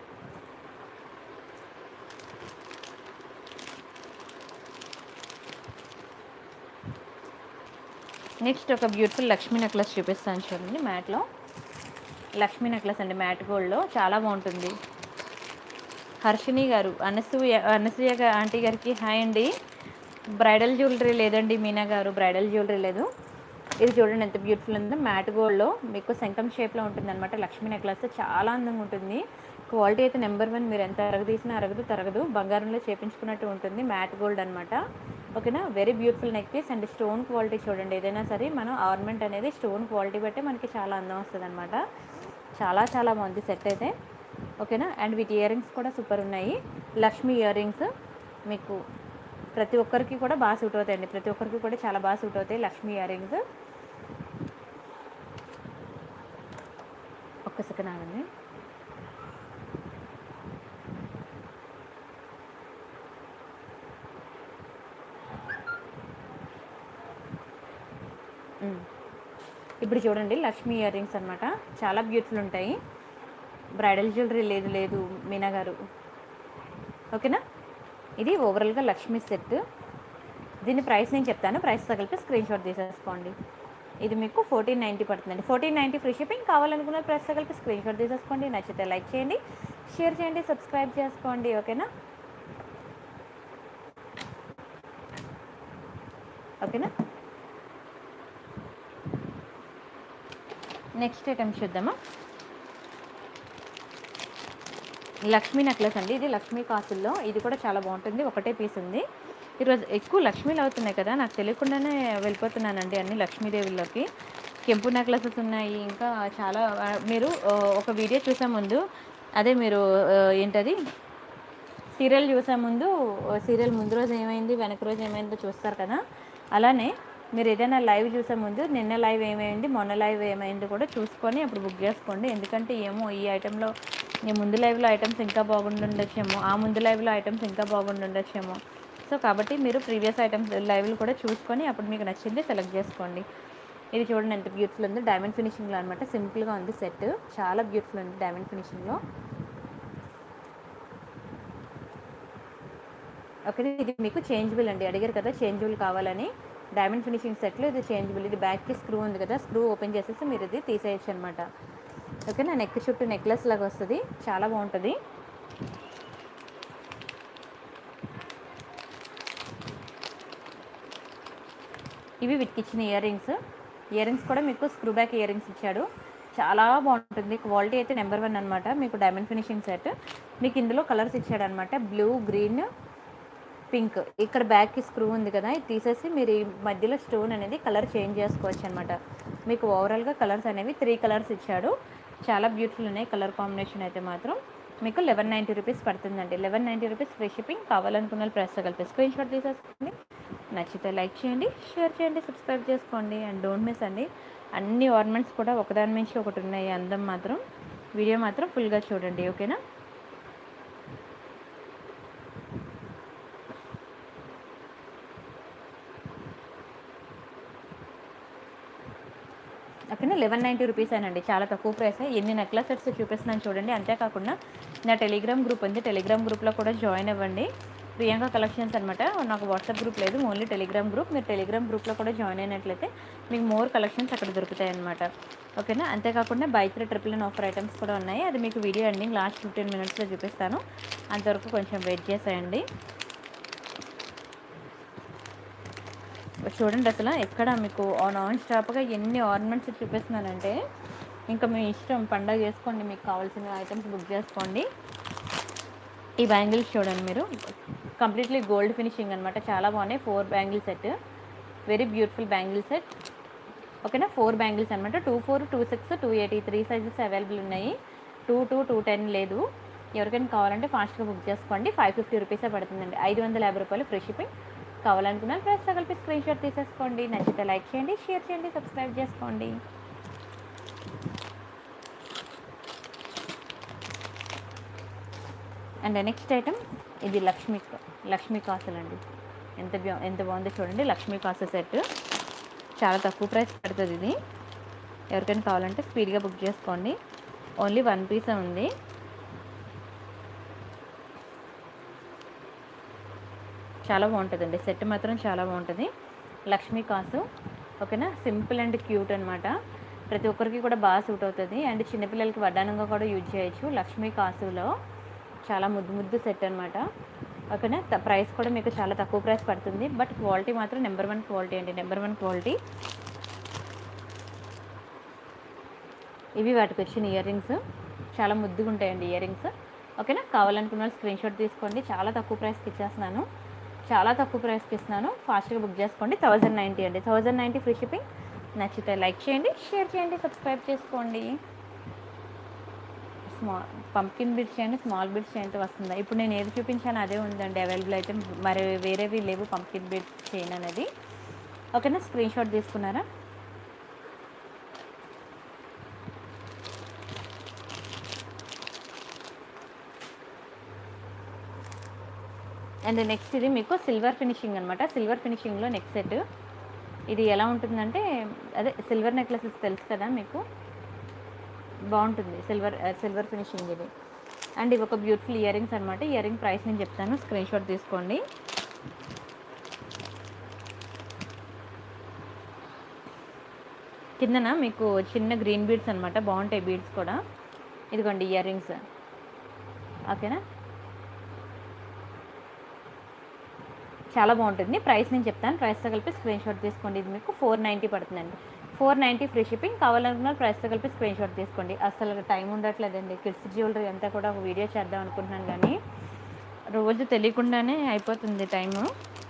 నెక్స్ట్ ఒక బ్యూటిఫుల్ లక్ష్మీ నెక్లెస్ చూపిస్తాను చూడండి మ్యాట్లో లక్ష్మీ నెక్లెస్ అండి మ్యాట్ గోల్డ్లో చాలా బాగుంటుంది హర్షిని గారు అనసూయ అనసూయ గా- ఆంటీ గారికి హాయ్ అండి బ్రైడల్ జ్యువెలరీ లేదండి మీనా గారు బ్రైడల్ జ్యువెలరీ లేదు ఇది చూడండి ఎంత బ్యూటిఫుల్ ఉందో మ్యాట్ గోల్డ్లో మీకు శంఖం షేప్లో ఉంటుంది అనమాట లక్ష్మీ నెక్లెస్ చాలా అందంగా ఉంటుంది క్వాలిటీ అయితే నెంబర్ వన్ మీరు ఎంత అరగదీసినా అరగదు తరగదు బంగారంలో చేపించుకున్నట్టు ఉంటుంది మ్యాట్ గోల్డ్ అనమాట ఓకేనా very beautiful neck piece and stone quality చూడండి ఏదైనా సరే మనం ఆర్నమెంట్ అనేది స్టోన్ క్వాలిటీ బట్టే మనకి చాలా అందం వస్తుంది అనమాట చాలా చాలా బాగుంది సెట్ అయితే ఓకేనా అండ్ వీటి ఇయర్ రింగ్స్ కూడా సూపర్ ఉన్నాయి లక్ష్మీ ఇయర్ రింగ్స్ మీకు ప్రతి ఒక్కరికి కూడా బాగా సూట్ అవుతాయండి ప్రతి ఒక్కరికి కూడా చాలా బాగా సూట్ అవుతాయి లక్ష్మీ ఇయర్ రింగ్స్ ఒక్క సెకండ్ ఆగండి మ్మ్. ఇప్పుడు చూడండి లక్ష్మీ ఇయర్ రింగ్స్ అనమాట చాలా బ్యూటిఫుల్ ఉంటాయి బ్రైడల్ జ్యువెలరీ లేదు లేదు మీనా గారు ఓకేనా ఇది ఓవరాల్గా లక్ష్మీ సెట్ దీని ప్రైస్ నేను చెప్తాను ప్రైస్ తగిలిపి స్క్రీన్ షాట్ తీసేసుకోండి ఇది మీకు ఫోర్టీన్ నైంటీ పడుతుందండి ఫోర్టీన్ నైంటీ ఫ్రీ షిప్పింగ్ కావాలనుకున్న ప్రైస్ తగిలిపి స్క్రీన్ షాట్ తీసేసుకోండి నచ్చితే లైక్ చేయండి షేర్ చేయండి సబ్స్క్రైబ్ చేసుకోండి ఓకేనా ఓకేనా నెక్స్ట్ ఐటమ్ చూద్దామా లక్ష్మీ నెక్లెస్ అండి ఇది లక్ష్మీ కాసుల్లో ఇది కూడా చాలా బాగుంటుంది ఒకటే పీస్ ఉంది ఈరోజు ఎక్కువ లక్ష్మీలు అవుతున్నాయి కదా నాకు తెలియకుండానే వెళ్ళిపోతున్నానండి అన్ని లక్ష్మీదేవుల్లోకి కెంపు నెక్లెసెస్ ఉన్నాయి ఇంకా చాలా ఆ, మీరు ఆ, ఒక వీడియో చూసే ముందు అదే మీరు ఆ, ఏంటది సీరియల్ చూసే ముందు సీరియల్ ముందు రోజు ఏమైంది వెనక రోజు ఏమైందో చూస్తారు కదా అలానే మీరు ఏదైనా లైవ్ చూసే ముందు నిన్న లైవ్ ఏమైంది మొన్న లైవ్ ఏమైంది కూడా చూసుకొని అప్పుడు బుక్ చేసుకోండి ఎందుకంటే ఏమో ఈ ఐటెంలో ఈ ముందు లైవ్లో ఐటమ్స్ ఇంకా బాగుండుండొచ్చేమో ఆ ముందు లైవ్లో ఐటమ్స్ ఇంకా బాగుండుండొచ్చేమో సో కాబట్టి మీరు ప్రీవియస్ ఐటమ్స్ లైవ్లు కూడా చూసుకొని అప్పుడు మీకు నచ్చింది సెలెక్ట్ చేసుకోండి ఇది చూడండి ఎంత బ్యూటిఫుల్ ఉంది డైమండ్ ఫినిషింగ్లో అనమాట సింపుల్గా ఉంది సెట్ చాలా బ్యూటిఫుల్ ఉంది డైమండ్ ఫినిషింగ్లో ఓకే ఇది మీకు చేంజబుల్ అండి అడిగారు కదా చేంజబుల్ కావాలని డైమండ్ ఫినిషింగ్ సెట్లో ఇది చేంజబుల్ ఇది బ్యాక్కి స్క్రూ ఉంది కదా స్క్రూ ఓపెన్ చేసేసి మీరు ఇది తీసేయచ్చు అనమాట ఓకేనా నెక్ చుట్టూ నెక్లెస్ లాగా వస్తుంది చాలా బాగుంటుంది ఇవి వీటికి ఇచ్చిన ఇయర్ రింగ్స్ ఇయర్ రింగ్స్ కూడా మీకు స్క్రూ బ్యాక్ ఇయర్ రింగ్స్ ఇచ్చాడు చాలా బాగుంటుంది క్వాలిటీ అయితే నెంబర్ వన్ అనమాట మీకు డైమండ్ ఫినిషింగ్ సెట్ మీకు ఇందులో కలర్స్ ఇచ్చాడనమాట బ్లూ గ్రీన్ పింక్ ఇక్కడ బ్యాక్కి స్క్రూ ఉంది కదా ఇది తీసేసి మీరు ఈ మధ్యలో స్టోన్ అనేది కలర్ చేంజ్ చేసుకోవచ్చు అనమాట మీకు ఓవరాల్గా కలర్స్ అనేవి త్రీ కలర్స్ ఇచ్చాడు చాలా బ్యూటిఫుల్ ఉన్నాయి కలర్ కాంబినేషన్ అయితే మాత్రం మీకు లెవెన్ నైంటీ రూపీస్ పడుతుందండి eleven ninety rupees free shipping కావాలనుకున్న వాళ్ళు ప్రెస్ కలిపి స్క్రీన్ షాట్ తీసేసుకోండి నచ్చితే లైక్ చేయండి షేర్ చేయండి సబ్స్క్రైబ్ చేసుకోండి అండ్ డోంట్ మిస్ అండి అన్ని ఆర్నమెంట్స్ కూడా ఒకదాని మించి ఒకటి ఉన్నాయి అందం మాత్రం వీడియో మాత్రం ఫుల్గా చూడండి ఓకేనా ఓకేనా లెవెన్ నైంటీ రూపీస్ అండి చాలా తక్కువ ప్రైస్ ఎన్ని నెక్లెస్ సెట్స్ చూపిస్తున్నాను చూడండి అంతేకాకుండా నా టెలిగ్రామ్ గ్రూప్ ఉంది టెలిగ్రామ్ గ్రూప్లో కూడా జాయిన్ అవ్వండి ప్రియాంక కలెక్షన్స్ అనమాట నాకు వాట్సాప్ గ్రూప్ లేదు ఓన్లీ టెలిగ్రామ్ గ్రూప్ మీరు టెలిగ్రామ్ గ్రూప్లో కూడా జాయిన్ అయినట్లయితే మీకు మోర్ కలెక్షన్స్ అక్కడ దొరుకుతాయి అనమాట ఓకేనా అంతేకాకుండా buy three triple nine offer items కూడా ఉన్నాయి అది మీకు వీడియో ఎండింగ్ లాస్ట్ ఫిఫ్టీన్ మినిట్స్లో చూపిస్తాను అంతవరకు కొంచెం వెయిట్ చేసేయండి చూడండి అసలు ఎక్కడ మీకు నాన్ స్టాప్గా ఎన్ని ఆర్నమెంట్స్ చూపిస్తున్నానంటే ఇంకా మీ ఇష్టం పండగ చేసుకోండి మీకు కావాల్సిన ఐటమ్స్ బుక్ చేసుకోండి ఈ బ్యాంగిల్స్ చూడండి మీరు కంప్లీట్లీ గోల్డ్ ఫినిషింగ్ అనమాట చాలా బాగున్నాయి four bangle set very beautiful bangle set ఓకేనా ఫోర్ బ్యాంగిల్స్ అనమాట two four two six two eighty three sizes available ఉన్నాయి టూ టూ టూ టెన్ లేదు ఎవరికైనా కావాలంటే ఫాస్ట్గా బుక్ చేసుకోండి ఫైవ్ ఫిఫ్టీ రూపీసే పడుతుందండి ఐదు వందల యాభై రూపాయలు ఫ్రీ షిప్పింగ్ కావాలనుకున్నాను ప్రెస్ కలిపి స్క్రీన్ షాట్ తీసేసుకోండి నచ్చితే లైక్ చేయండి షేర్ చేయండి సబ్స్క్రైబ్ చేసుకోండి అండ్ నెక్స్ట్ ఐటమ్ ఇది లక్ష్మీ లక్ష్మీ కాసులు అండి ఎంత బా ఎంత బాగుందో చూడండి లక్ష్మీ కాసు సెట్ చాలా తక్కువ ప్రైస్ పడుతుంది ఇది ఎవరికైనా కావాలంటే స్పీడ్గా బుక్ చేసుకోండి ఓన్లీ వన్ పీస్ ఉంది చాలా బాగుంటుందండి సెట్ మాత్రం చాలా బాగుంటుంది లక్ష్మీ కాసు ఓకేనా సింపుల్ అండ్ క్యూట్ అనమాట ప్రతి ఒక్కరికి కూడా బాగా సూట్ అవుతుంది అండ్ చిన్నపిల్లలకి వడ్డానంగా కూడా యూజ్ చేయొచ్చు లక్ష్మీ కాసులో చాలా ముద్దు ముద్దు సెట్ అనమాట ఓకేనా త- ప్రైస్ కూడా మీకు చాలా తక్కువ ప్రైస్ పడుతుంది బట్ క్వాలిటీ మాత్రం నెంబర్ వన్ క్వాలిటీ అండి నెంబర్ వన్ క్వాలిటీ ఇవి వాటికి వచ్చిన ఇయర్ రింగ్స్ చాలా ముద్దుగా ఉంటాయండి ఇయర్ రింగ్స్ ఓకేనా కావాలనుకున్న వాళ్ళు స్క్రీన్ షాట్ తీసుకోండి చాలా తక్కువ ప్రైస్కి ఇచ్చేస్తున్నాను చాలా తక్కువ ప్రైస్కి ఇస్తున్నాను ఫాస్ట్గా బుక్ చేసుకోండి థౌజండ్ నైంటీ అండి థౌజండ్ నైంటీ ఫ్రీ షిప్పింగ్ నచ్చితే లైక్ చేయండి షేర్ చేయండి సబ్స్క్రైబ్ చేసుకోండి స్మాల్ పంకిన్ బిడ్స్ చేయండి స్మాల్ బిడ్స్ చేయండి వస్తుందా ఇప్పుడు నేను ఏది చూపించాను అదే ఉందండి అవైలబుల్ అయితే మరి వేరేవి లేవు పంకిన్ బిడ్స్ చేయను అనేది ఓకేనా స్క్రీన్ షాట్ తీసుకున్నారా అండ్ నెక్స్ట్ ఇది మీకు సిల్వర్ ఫినిషింగ్ అనమాట సిల్వర్ ఫినిషింగ్లో నెక్స్ట్ సెట్ ఇది ఎలా ఉంటుందంటే అదే సిల్వర్ నెక్లెసెస్ తెలుసు కదా మీకు బాగుంటుంది సిల్వర్ సిల్వర్ ఫినిషింగ్ ఇది అండ్ ఇవి ఒక బ్యూటిఫుల్ ఇయర్ రింగ్స్ అనమాట ఇయర్ రింగ్ ప్రైస్ నేను చెప్తాను స్క్రీన్ షాట్ తీసుకోండి కిందన మీకు చిన్న గ్రీన్ బీడ్స్ అనమాట బాగుంటాయి బీడ్స్ కూడా ఇదిగోండి ఇయర్ రింగ్స్ ఓకేనా చాలా బాగుంటుంది ప్రైస్ నేను చెప్తాను ప్రైస్తో కలిపి స్క్రీన్ షాట్ తీసుకోండి ఇది మీకు ఫోర్ నైంటీ పడుతుందండి ఫోర్ నైంటీ ఫ్రీ షిప్పింగ్ కావాలనుకున్న ప్రైస్తో కలిపి స్క్రీన్ షాట్ తీసుకోండి అసలు టైం ఉండట్లేదండి కిడ్స్ జ్యువెలరీ అంతా కూడా ఒక వీడియో చేద్దాం అనుకుంటున్నాను కానీ రోజు తెలియకుండానే అయిపోతుంది time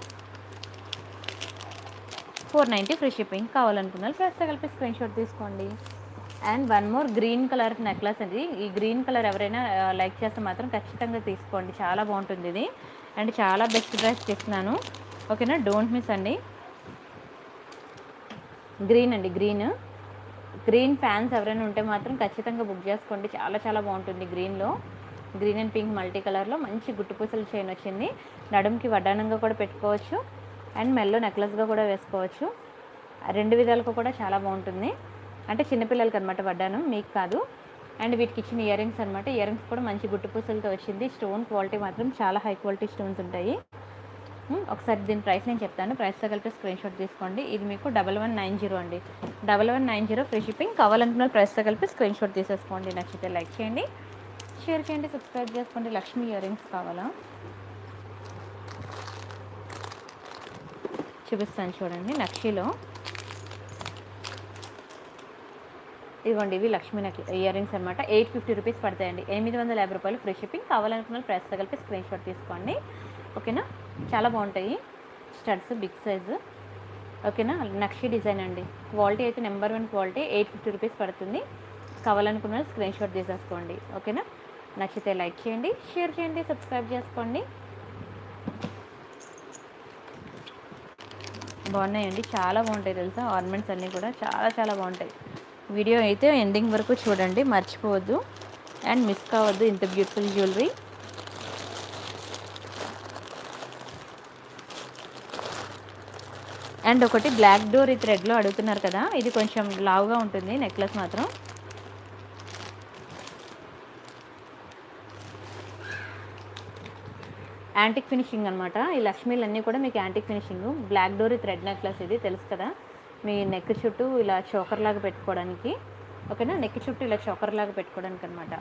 four ninety free shipping కావాలనుకున్న ప్రైస్తో కలిపి స్క్రీన్ షాట్ తీసుకోండి and one more green colour necklace అది ఈ గ్రీన్ కలర్ ఎవరైనా లైక్ చేస్తే మాత్రం ఖచ్చితంగా తీసుకోండి చాలా బాగుంటుంది ఇది అండ్ చాలా బెస్ట్ ప్రైస్ ఇస్తున్నాను ఓకేనా డోంట్ మిస్ అండి గ్రీన్ అండి గ్రీన్ గ్రీన్ ఫ్యాన్స్ ఎవరైనా ఉంటే మాత్రం ఖచ్చితంగా బుక్ చేసుకోండి చాలా చాలా బాగుంటుంది గ్రీన్లో గ్రీన్ అండ్ పింక్ మల్టీ కలర్లో మంచి గుట్టు పూసలు చైన్ వచ్చింది నడుముకి వడ్డానంగా కూడా పెట్టుకోవచ్చు అండ్ మెల్లో నెక్లెస్గా కూడా వేసుకోవచ్చు రెండు విధాలుగా కూడా చాలా బాగుంటుంది అంటే చిన్నపిల్లలకి అనమాట వడ్డానం మీకు కాదు అండ్ వీటికి ఇచ్చిన ఇయర్ రింగ్స్ అనమాట ఇయర్ రింగ్స్ కూడా మంచి గుట్టు పూసలతో వచ్చింది స్టోన్ క్వాలిటీ మాత్రం చాలా హై క్వాలిటీ స్టోన్స్ ఉంటాయి ఉమ్, ఒకసారి దీని ప్రైస్ నేను చెప్తాను ప్రైస్తో కలిపి స్క్రీన్ షాట్ తీసుకోండి ఇది మీకు డబల్ వన్ నైన్ జీరో అండి double one nine zero free shipping కావాలనుకున్న ప్రైస్తో కలిపి స్క్రీన్ షాట్ తీసేసుకోండి నచ్చితే లైక్ చేయండి షేర్ చేయండి సబ్స్క్రైబ్ చేసుకోండి లక్ష్మీ ఇయర్ రింగ్స్ కావాలా చూపిస్తాను చూడండి నక్షిలో ఇదిగోండి ఇవి లక్ష్మీ నెక్ ఇయర్ రింగ్స్ అనమాట ఎయిట్ ఫిఫ్టీ రూపీస్ పడతాయండి ఎనిమిది వందల యాభై రూపాయలు ఫ్రీ షిప్పింగ్ కావాలనుకున్న ప్రైస్ కలిపి స్క్రీన్ షాట్ తీసుకోండి ఓకేనా చాలా బాగుంటాయి స్టడ్స్ బిగ్ సైజు ఓకేనా నక్షి డిజైన్ అండి క్వాలిటీ అయితే number one quality eight fifty rupees పడుతుంది కావాలనుకున్న స్క్రీన్ షాట్ తీసేసుకోండి ఓకేనా నచ్చితే లైక్ చేయండి షేర్ చేయండి సబ్స్క్రైబ్ చేసుకోండి బాగున్నాయండి చాలా బాగుంటాయి తెలుసా ఆర్నమెంట్స్ అన్నీ కూడా చాలా చాలా బాగుంటాయి వీడియో అయితే ఎండింగ్ వరకు చూడండి మర్చిపోవద్దు అండ్ మిస్ కావద్దు ఇంత బ్యూటిఫుల్ జ్యువెలరీ అండ్ ఒకటి బ్లాక్ డోర్ ఈ థ్రెడ్లో అడుగుతున్నారు కదా ఇది కొంచెం లావుగా ఉంటుంది నెక్లెస్ మాత్రం యాంటిక్ ఫినిషింగ్ అనమాట ఈ లక్ష్మీలు అన్నీ కూడా మీకు యాంటిక్ ఫినిషింగ్ బ్లాక్ డోరీ థ్రెడ్ నెక్లెస్ ఇది తెలుసు కదా మీ నెక్ చుట్టూ ఇలా చోకర్ లాగా పెట్టుకోవడానికి ఓకేనా నెక్ చుట్టూ ఇలా చోకర్ లాగా పెట్టుకోవడానికి అనమాట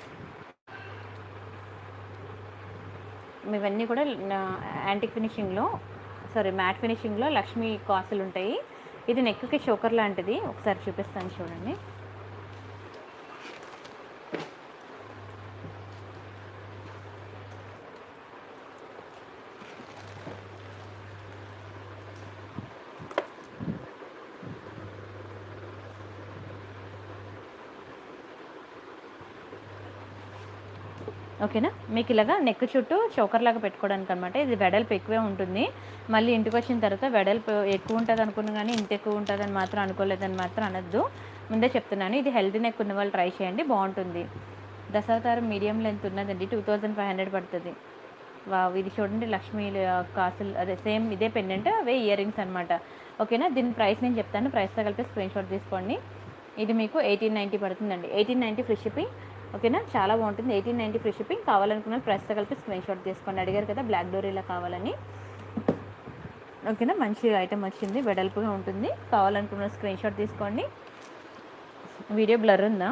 ఇవన్నీ కూడా యాంటిక్ ఫినిషింగ్లో సారీ మ్యాట్ ఫినిషింగ్లో లక్ష్మీ కాసులు ఉంటాయి ఇది నెక్కి చోకర్ లాంటిది ఒకసారి చూపిస్తాను చూడండి ఓకేనా మీకు ఇలాగా నెక్ చుట్టూ చోకర్ లాగా పెట్టుకోవడానికి అనమాట ఇది వెడల్పు ఎక్కువే ఉంటుంది మళ్ళీ ఇంటికి వచ్చిన తర్వాత వెడల్పు ఎక్కువ ఉంటుంది అనుకున్నాను కానీ ఇంత ఎక్కువ ఉంటుందని మాత్రం అనుకోలేదని మాత్రం అనొద్దు ముందే చెప్తున్నాను ఇది హెల్తీ నెక్ ఉన్న వాళ్ళు ట్రై చేయండి బాగుంటుంది దశావతారం మీడియం లెంత్ ఉన్నదండి టూ థౌజండ్ ఫైవ్ హండ్రెడ్ పడుతుంది వా ఇది చూడండి లక్ష్మీ కాసులు అదే సేమ్ ఇదే పెండెంట్ అవే ఇయర్ రింగ్స్ అనమాట ఓకేనా దీని ప్రైస్ నేను చెప్తాను ప్రైస్తో కలిపి స్క్రీన్ షాట్ తీసుకోండి ఇది మీకు ఎయిటీన్ నైంటీ పడుతుందండి ఎయిటీన్ నైంటీ ఫ్రీ షిప్పింగ్ ఓకేనా చాలా బాగుంటుంది ఎయిటీన్ నైంటీ ఫ్రీ షిప్పింగ్ కావాలనుకున్న ప్రైస్తో కలిపి స్క్రీన్ షాట్ తీసుకోండి అడిగారు కదా బ్లాక్ డోర్ ఇలా కావాలని ఓకేనా మంచి ఐటమ్ వచ్చింది వెడల్పుగా ఉంటుంది కావాలనుకున్న స్క్రీన్ షాట్ తీసుకోండి వీడియో బ్లర్ ఉందా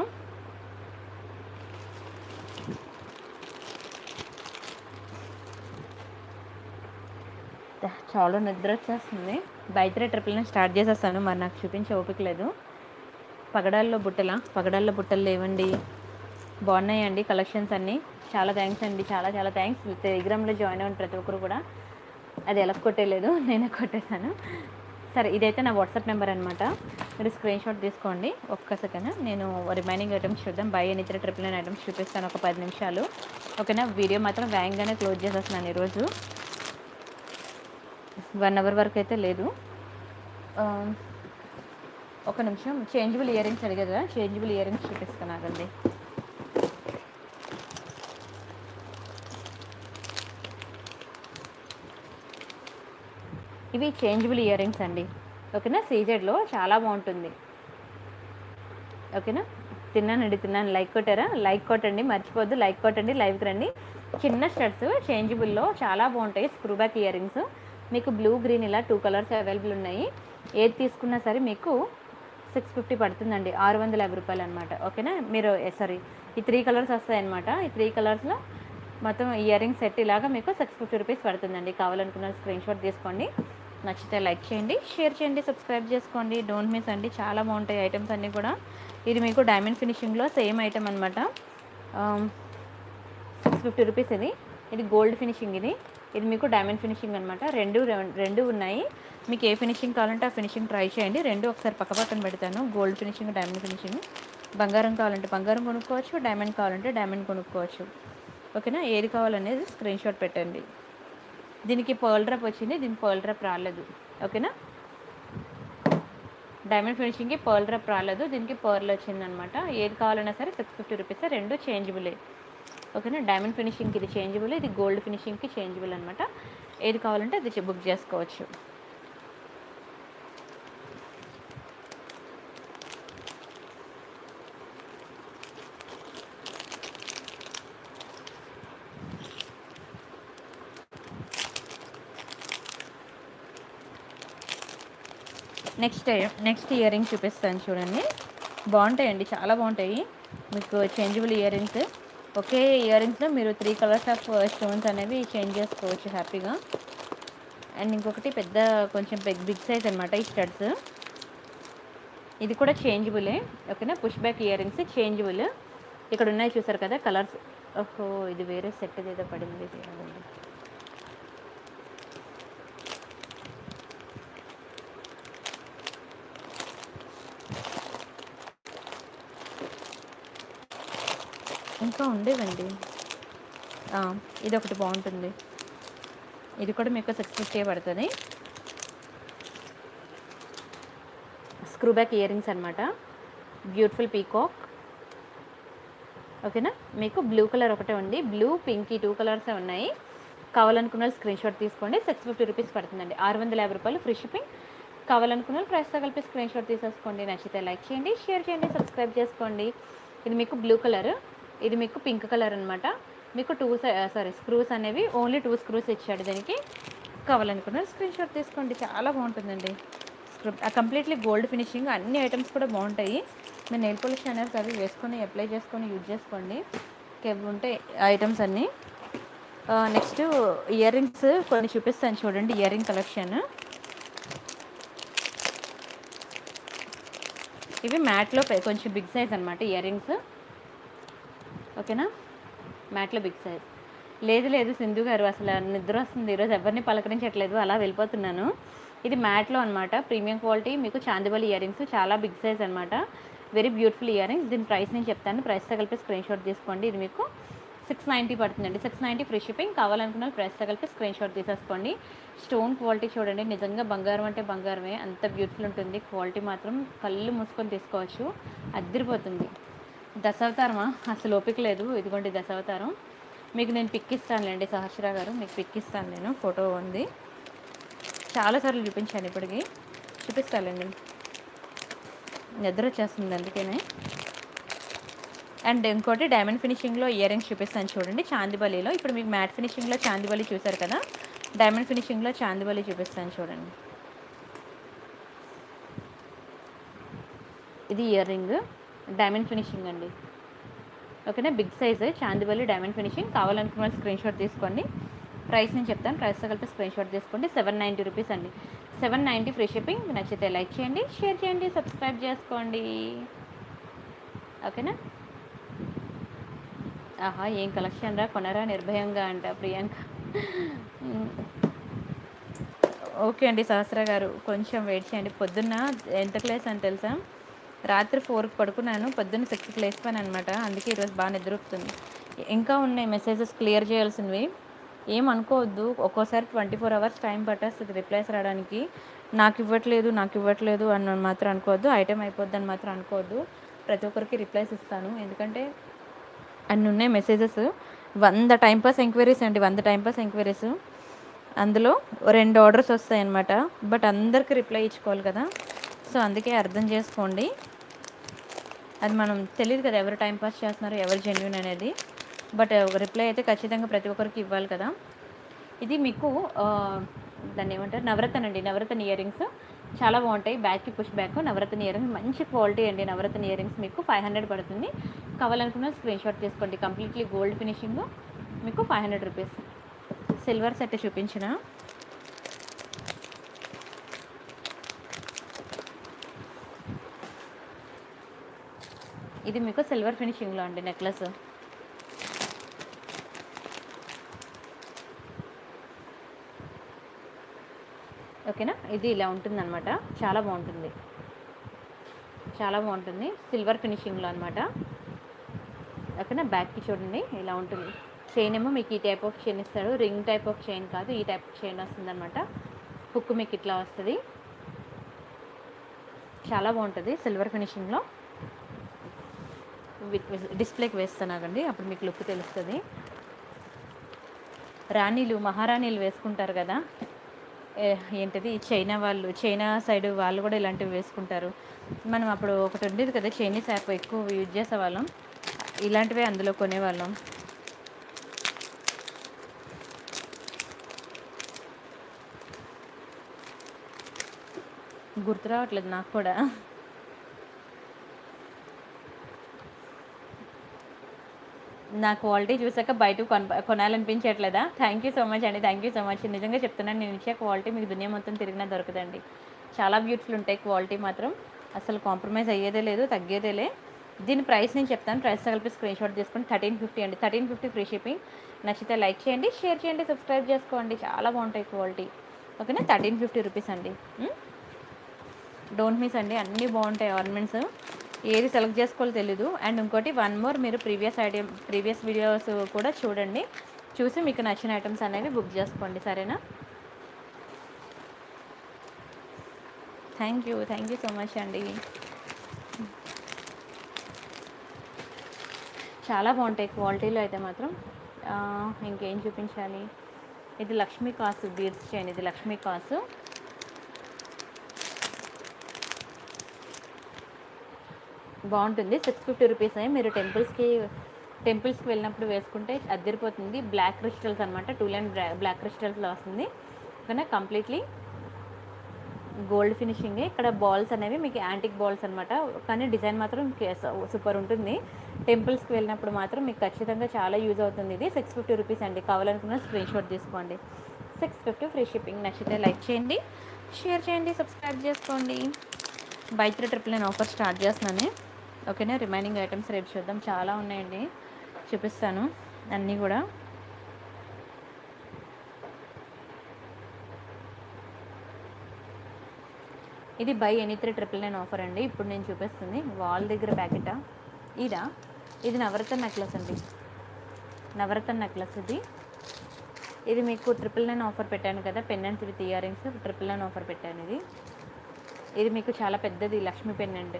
చాలా నిద్ర వచ్చేస్తుంది బయట ట్రిప్లను స్టార్ట్ చేసేస్తాను మరి నాకు చూపించే ఓపిక లేదు పగడాల్లో బుట్టల పగడాల్లో బుట్టలు లేవండి బాగున్నాయండి కలెక్షన్స్ అన్నీ చాలా థ్యాంక్స్ అండి చాలా చాలా థ్యాంక్స్ టెలిగ్రామ్లో జాయిన్ అయిన ప్రతి ఒక్కరు కూడా అది ఎలా కొట్టేయలేదు నేనే కొట్టేశాను సరే ఇదైతే నా వాట్సాప్ నెంబర్ అనమాట మీరు స్క్రీన్ షాట్ తీసుకోండి ఒక్క సెకండ్ నేను రిమైనింగ్ ఐటమ్స్ చూద్దాం buy any three triple nine items చూపిస్తాను ఒక పది నిమిషాలు ఓకేనా వీడియో మాత్రం వేగంగానే క్లోజ్ చేసేస్తున్నాను ఈరోజు వన్ అవర్ వరకు అయితే లేదు ఆ, ఒక నిమిషం చేంజబుల్ ఇయర్ రింగ్స్ అడిగారు కదా చేంజబుల్ ఇయర్ రింగ్స్ చూపిస్తాను ఆగండి ఇవి చేంజబుల్ ఇయర్ రింగ్స్ అండి ఓకేనా సీజెడ్లో చాలా బాగుంటుంది ఓకేనా తిన్నానండి తిన్నాను లైక్ కొట్టారా లైక్ కొట్టండి మర్చిపోద్దు లైక్ కొట్టండి లైవ్కి రండి చిన్న స్టడ్స్ చేంజబుల్లో చాలా బాగుంటాయి స్క్రూ బ్యాక్ ఇయర్ రింగ్స్ మీకు బ్లూ గ్రీన్ ఇలా టూ కలర్స్ అవైలబుల్ ఉన్నాయి ఏది తీసుకున్నా సరే మీకు సిక్స్ ఫిఫ్టీ పడుతుందండి ఆరు వందల యాభై రూపాయలు అనమాట ఓకేనా మీరు సారీ ఈ త్రీ కలర్స్ వస్తాయన్నమాట ఈ త్రీ కలర్స్లో మొత్తం ఇయర్ రింగ్ సెట్ ఇలాగా మీకు సిక్స్ ఫిఫ్టీ రూపీస్ పడుతుందండి కావాలనుకున్న స్క్రీన్ షాట్ తీసుకోండి నచ్చితే లైక్ చేయండి షేర్ చేయండి సబ్స్క్రైబ్ చేసుకోండి డోంట్ మిస్ అండి చాలా బాగుంటాయి ఐటమ్స్ అన్నీ కూడా ఇది మీకు డైమండ్ ఫినిషింగ్లో సేమ్ ఐటమ్ అనమాట సిక్స్ ఫిఫ్టీ రూపీస్ ఇది ఇది గోల్డ్ ఫినిషింగ్ ఇది ఇది మీకు డైమండ్ ఫినిషింగ్ అనమాట రెండు రెం- రెండు ఉన్నాయి మీకు ఏ ఫినిషింగ్ కావాలంటే ఆ ఫినిషింగ్ ట్రై చేయండి రెండు ఒకసారి పక్క పక్కన పెడతాను గోల్డ్ ఫినిషింగ్ డైమండ్ ఫినిషింగ్ బంగారం కావాలంటే బంగారం కొనుక్కోవచ్చు డైమండ్ కావాలంటే డైమండ్ కొనుక్కోవచ్చు ఓకేనా ఏది కావాలనేది స్క్రీన్ షాట్ పెట్టండి దీనికి పర్ల్ డ్రాప్ వచ్చింది దీనికి పర్ల్ డ్రాప్ రాలేదు ఓకేనా డైమండ్ ఫినిషింగ్కి పర్ల్ డ్రాప్ రాలేదు దీనికి పర్ల్ వచ్చింది అనమాట ఏది కావాలన్నా సరే సిక్స్ ఫిఫ్టీ రూపీస్ రెండు చేంజబులే ఓకేనా డైమండ్ ఫినిషింగ్కి ఇది చేంజబుల్ ఇది గోల్డ్ ఫినిషింగ్కి చేంజబుల్ అనమాట ఏది కావాలంటే అది బుక్ చేసుకోవచ్చు నెక్స్ట్ నెక్స్ట్ ఇయర్ రింగ్స్ చూపిస్తాను చూడండి బాగుంటాయండి చాలా బాగుంటాయి మీకు చేంజబుల్ ఇయర్ రింగ్స్ ఒకే ఇయర్ రింగ్స్లో మీరు త్రీ కలర్స్ ఆఫ్ స్టోన్స్ అనేవి చేంజ్ చేసుకోవచ్చు హ్యాపీగా అండ్ ఇంకొకటి పెద్ద కొంచెం బిగ్ బిగ్ సైజ్ అనమాట ఈ స్టడ్స్ ఇది కూడా చేంజబులే ఓకేనా push back earrings changeable ఇక్కడ ఉన్నాయి చూసారు కదా కలర్స్ ఓహో ఇది వేరే సెట్ ఏదో పడింది తీయాలండి. ఇంకా ఉండేవండి ఆ, ఇది ఒకటి బాగుంటుంది ఇది కూడా మీకు సిక్స్ ఫిఫ్టీ పడుతుంది స్క్రూ బ్యాక్ ఇయర్ రింగ్స్ అనమాట బ్యూటిఫుల్ పీకాక్ ఓకేనా మీకు బ్లూ కలర్ ఒకటే ఉంది బ్లూ పింక్ ఈ టూ కలర్సే ఉన్నాయి కావాలనుకున్న స్క్రీన్ షాట్ తీసుకోండి సిక్స్ ఫిఫ్టీ రూపీస్ పడుతుందండి ఆరు వందల యాభై రూపాయలు ఫ్రీ షిప్పింగ్ కావాలనుకున్న ప్రైస్తో కలిపి స్క్రీన్ షాట్ తీసేసుకోండి నచ్చితే లైక్ చేయండి షేర్ చేయండి సబ్స్క్రైబ్ చేసుకోండి ఇది మీకు బ్లూ కలర్ ఇది మీకు పింక్ కలర్ అనమాట మీకు టూ సారీ స్క్రూస్ అనేవి ఓన్లీ టూ స్క్రూస్ ఇచ్చాడు దీనికి కావాలనుకున్న స్క్రీన్ షాట్ తీసుకోండి చాలా బాగుంటుందండి కంప్లీట్లీ గోల్డ్ ఫినిషింగ్ అన్ని ఐటమ్స్ కూడా బాగుంటాయి మీరు నెయిల్ పాలిష్ అనేది అవి వేసుకొని అప్లై చేసుకొని యూజ్ చేసుకోండి ఇవి ఉంటాయి ఐటమ్స్ అన్నీ నెక్స్ట్ ఇయర్ రింగ్స్ కొన్ని చూపిస్తాను చూడండి ఇయర్ రింగ్ కలెక్షన్ ఇవి మ్యాట్లో పె- కొంచెం బిగ్ సైజ్ అనమాట ఇయర్ రింగ్స్ ఓకేనా మ్యాట్లో బిగ్ సైజ్ లేదు లేదు సింధు గారు అసలు నిద్ర వస్తుంది ఈరోజు ఎవరిని పలకరించట్లేదు అలా వెళ్ళిపోతున్నాను ఇది మ్యాట్లో అనమాట ప్రీమియం క్వాలిటీ మీకు చాందిబల్ ఇయర్ రింగ్స్ చాలా బిగ్ సైజ్ అనమాట వెరీ బ్యూటిఫుల్ ఇయర్ రింగ్స్ దీని ప్రైస్ నేను చెప్తాను ప్రైస్తో కలిపి స్క్రీన్ షాట్ తీసుకోండి ఇది మీకు సిక్స్ నైంటీ పడుతుందండి సిక్స్ నైంటీ ఫ్రీ షిప్పింగ్ కావాలనుకున్న ప్రైస్తో కలిపి స్క్రీన్ షాట్ తీసేసుకోండి స్టోన్ క్వాలిటీ చూడండి నిజంగా బంగారం అంటే బంగారమే అంత బ్యూటిఫుల్ ఉంటుంది క్వాలిటీ మాత్రం కళ్ళు మూసుకొని తీసుకోవచ్చు అద్దరిపోతుంది దశావతారమా అసలు ఓపిక లేదు ఇదిగోండి దశావతారం మీకు నేను పిక్ ఇస్తానులేండి సహస్రా గారు మీకు పిక్ ఇస్తాను నేను ఫోటో ఉంది చాలాసార్లు చూపించాను ఇప్పటికి చూపిస్తానులేండి నిద్ర వచ్చేస్తుంది అందుకనే అండ్ ఇంకోటి డైమండ్ ఫినిషింగ్లో ఇయర్ రింగ్స్ చూపిస్తాను చూడండి చాందిబలిలో ఇప్పుడు మీకు మ్యాట్ ఫినిషింగ్లో చాందిబలి చూసారు కదా డైమండ్ ఫినిషింగ్లో చాందిబలి చూపిస్తాను చూడండి ఇది ఇయర్ రింగ్ డైమండ్ ఫినిషింగ్ అండి ఓకేనా big size chandbali diamond finishing కావాలనుకున్న వాళ్ళు స్క్రీన్ షాట్ తీసుకోండి ప్రైస్ నేను చెప్తాను ప్రైస్తో కలిపి స్క్రీన్ షాట్ తీసుకోండి సెవెన్ నైంటీ రూపీస్ అండి సెవెన్ నైంటీ ఫ్రీ షిప్పింగ్ నచ్చితే లైక్ చేయండి షేర్ చేయండి సబ్స్క్రైబ్ చేసుకోండి ఓకేనా ఆహా ఏం కలెక్షన్ రా కొనరా నిర్భయంగా అంట ప్రియాంక ఓకే అండి సహస్ర గారు కొంచెం వెయిట్ చేయండి పొద్దున్న ఎంతకు లేసాను తెలుసా రాత్రి ఫోర్కి పడుకున్నాను పొద్దున్న సిక్స్కి లేచిపోయాను అనమాట అందుకే ఈరోజు బాగా నిద్రపుతుంది ఇంకా ఉన్నాయి మెసేజెస్ క్లియర్ చేయాల్సినవి ఏం అనుకోవద్దు ఒక్కోసారి ట్వంటీ ఫోర్ అవర్స్ టైం పట్టేస్తుంది రిప్లైస్ రావడానికి నాకు ఇవ్వట్లేదు నాకు ఇవ్వట్లేదు అని మాత్రం అనుకోవద్దు ఐటెం అయిపోద్ది అని మాత్రం అనుకోవద్దు ప్రతి ఒక్కరికి రిప్లైస్ ఇస్తాను ఎందుకంటే అన్ని ఉన్నాయి మెసేజెస్ వంద టైంపాస్ ఎంక్వైరీస్ అండి వంద టైంపాస్ ఎంక్వైరీస్ అందులో రెండు ఆర్డర్స్ వస్తాయి అన్నమాట బట్ అందరికి రిప్లై ఇచ్చుకోవాలి కదా సో అందుకే అర్థం చేసుకోండి అది మనం తెలియదు కదా ఎవరు టైం పాస్ చేస్తున్నారు ఎవరు జెన్యున్ అనేది బట్ రిప్లై అయితే ఖచ్చితంగా ప్రతి ఒక్కరికి ఇవ్వాలి కదా ఇది మీకు ఆ, దాన్ని ఏమంటారు నవరత్న అండి నవరత్న ఇయర్ రింగ్స్ చాలా బాగుంటాయి బ్యాక్కి push back navratna earrings మంచి క్వాలిటీ అండి నవరత్న ఇయర్ రింగ్స్ మీకు ఫైవ్ హండ్రెడ్ పడుతుంది కావాలనుకున్న స్క్రీన్ షాట్ తీసుకోండి కంప్లీట్లీ గోల్డ్ ఫినిషింగ్ మీకు five hundred rupees silver set చూపించిన ఇది మీకు సిల్వర్ ఫినిషింగ్లో అండి నెక్లెస్ ఓకేనా ఇది ఇలా ఉంటుందన్నమాట చాలా బాగుంటుంది చాలా బాగుంటుంది సిల్వర్ ఫినిషింగ్లో అనమాట ఓకేనా బ్యాక్కి చూడండి ఇలా ఉంటుంది చైన్ ఏమో మీకు ఈ టైప్ ఆఫ్ చైన్ ఇస్తాడు రింగ్ టైప్ ఆఫ్ చైన్ కాదు ఈ టైప్ ఆఫ్ చైన్ వస్తుంది అనమాట హుక్ మీకు ఇట్లా వస్తుంది చాలా బాగుంటుంది సిల్వర్ ఫినిషింగ్లో డిస్ప్లేకి వేస్తున్నానండి అప్పుడు మీకు లుక్ తెలుస్తుంది రాణీలు మహారాణీలు వేసుకుంటారు కదా ఏ- ఏంటిది చైనా వాళ్ళు చైనా సైడ్ వాళ్ళు కూడా ఇలాంటివి వేసుకుంటారు మనం అప్పుడు ఒకటి ఉండేది కదా చైనీస్ యాప్ ఎక్కువ యూజ్ చేసేవాళ్ళం ఇలాంటివే అందులో కొనేవాళ్ళం గుర్తు రావట్లేదు నాకు కూడా నా క్వాలిటీ చూసాక బయట కొన కొనాలనిపించట్లేదా థ్యాంక్ యూ సో మచ్ అండి థ్యాంక్ యూ సో మచ్ నిజంగా చెప్తున్నాను నేను ఇచ్చే క్వాలిటీ మీకు దునియా మొత్తం తిరిగినా దొరకదండి చాలా బ్యూటిఫుల్ ఉంటాయి క్వాలిటీ మాత్రం అసలు కాంప్రమైజ్ అయ్యేదే లేదు తగ్గేదేలే దీని ప్రైస్ నేను చెప్తాను ప్రైస్ కలిపి స్క్రీన్ షాట్ తీసుకొని థర్టీన్ ఫిఫ్టీ అండి థర్టీన్ ఫిఫ్టీ ఫ్రీ షిప్పింగ్ నచ్చితే లైక్ చేయండి షేర్ చేయండి సబ్స్క్రైబ్ చేసుకోండి చాలా బాగుంటాయి క్వాలిటీ ఓకేనా థర్టీన్ ఫిఫ్టీ రూపీస్ అండి డోంట్ మిస్ అండి అన్నీ బాగుంటాయి ఆర్నమెంట్స్ ఏది సెలెక్ట్ చేసుకోవాలో తెలీదు అండ్ ఇంకోటి వన్ మోర్ మీరు ప్రీవియస్ ఐటమ్ ప్రీవియస్ వీడియోస్ కూడా చూడండి చూసి మీకు నచ్చిన ఐటమ్స్ అనేవి బుక్ చేసుకోండి సరేనా thank you thank you so much అండి చాలా బాగుంటాయి క్వాలిటీలో అయితే మాత్రం ఆ, ఇంకేం చూపించాలి ఇది లక్ష్మీ కాసు బీర్స్ చైన్ ఇది లక్ష్మీ కాసు బాగుంటుంది సిక్స్ ఫిఫ్టీ రూపీస్ అయ్యి మీరు టెంపుల్స్కి టెంపుల్స్కి వెళ్ళినప్పుడు వేసుకుంటే అద్దరిపోతుంది బ్లాక్ క్రిస్టల్స్ అనమాట టూ లైన్ బ్లాక్ క్రిస్టల్స్లో వస్తుంది కానీ కంప్లీట్లీ గోల్డ్ ఫినిషింగ్ ఇక్కడ బాల్స్ అనేవి మీకు యాంటిక్ బాల్స్ అనమాట కానీ డిజైన్ మాత్రం సూపర్ ఉంటుంది టెంపుల్స్కి వెళ్ళినప్పుడు మాత్రం మీకు ఖచ్చితంగా చాలా యూజ్ అవుతుంది ఇది సిక్స్ ఫిఫ్టీ రూపీస్ అండి కావాలనుకున్న స్క్రీన్ షాట్ తీసుకోండి సిక్స్ ఫిఫ్టీ ఫ్రీ షిప్పింగ్ నచ్చితే లైక్ చేయండి షేర్ చేయండి సబ్స్క్రైబ్ చేసుకోండి buy three triple nine offer start చేస్తున్నాను ఓకేనా రిమైనింగ్ ఐటమ్స్ రేపు చూద్దాం చాలా ఉన్నాయండి చూపిస్తాను అన్నీ కూడా ఇది buy any three triple nine offer అండి ఇప్పుడు నేను చూపిస్తుంది వాల్ దగ్గర ప్యాకెటా ఇదా ఇది నవరత్న నెక్లెస్ అండి నవరత్న నెక్లెస్ ఇది ఇది మీకు ట్రిపుల్ నైన్ ఆఫర్ పెట్టాను కదా pendants with earrings triple nine offer పెట్టాను ఇది ఇది మీకు చాలా పెద్దది లక్ష్మీ పెండెంట్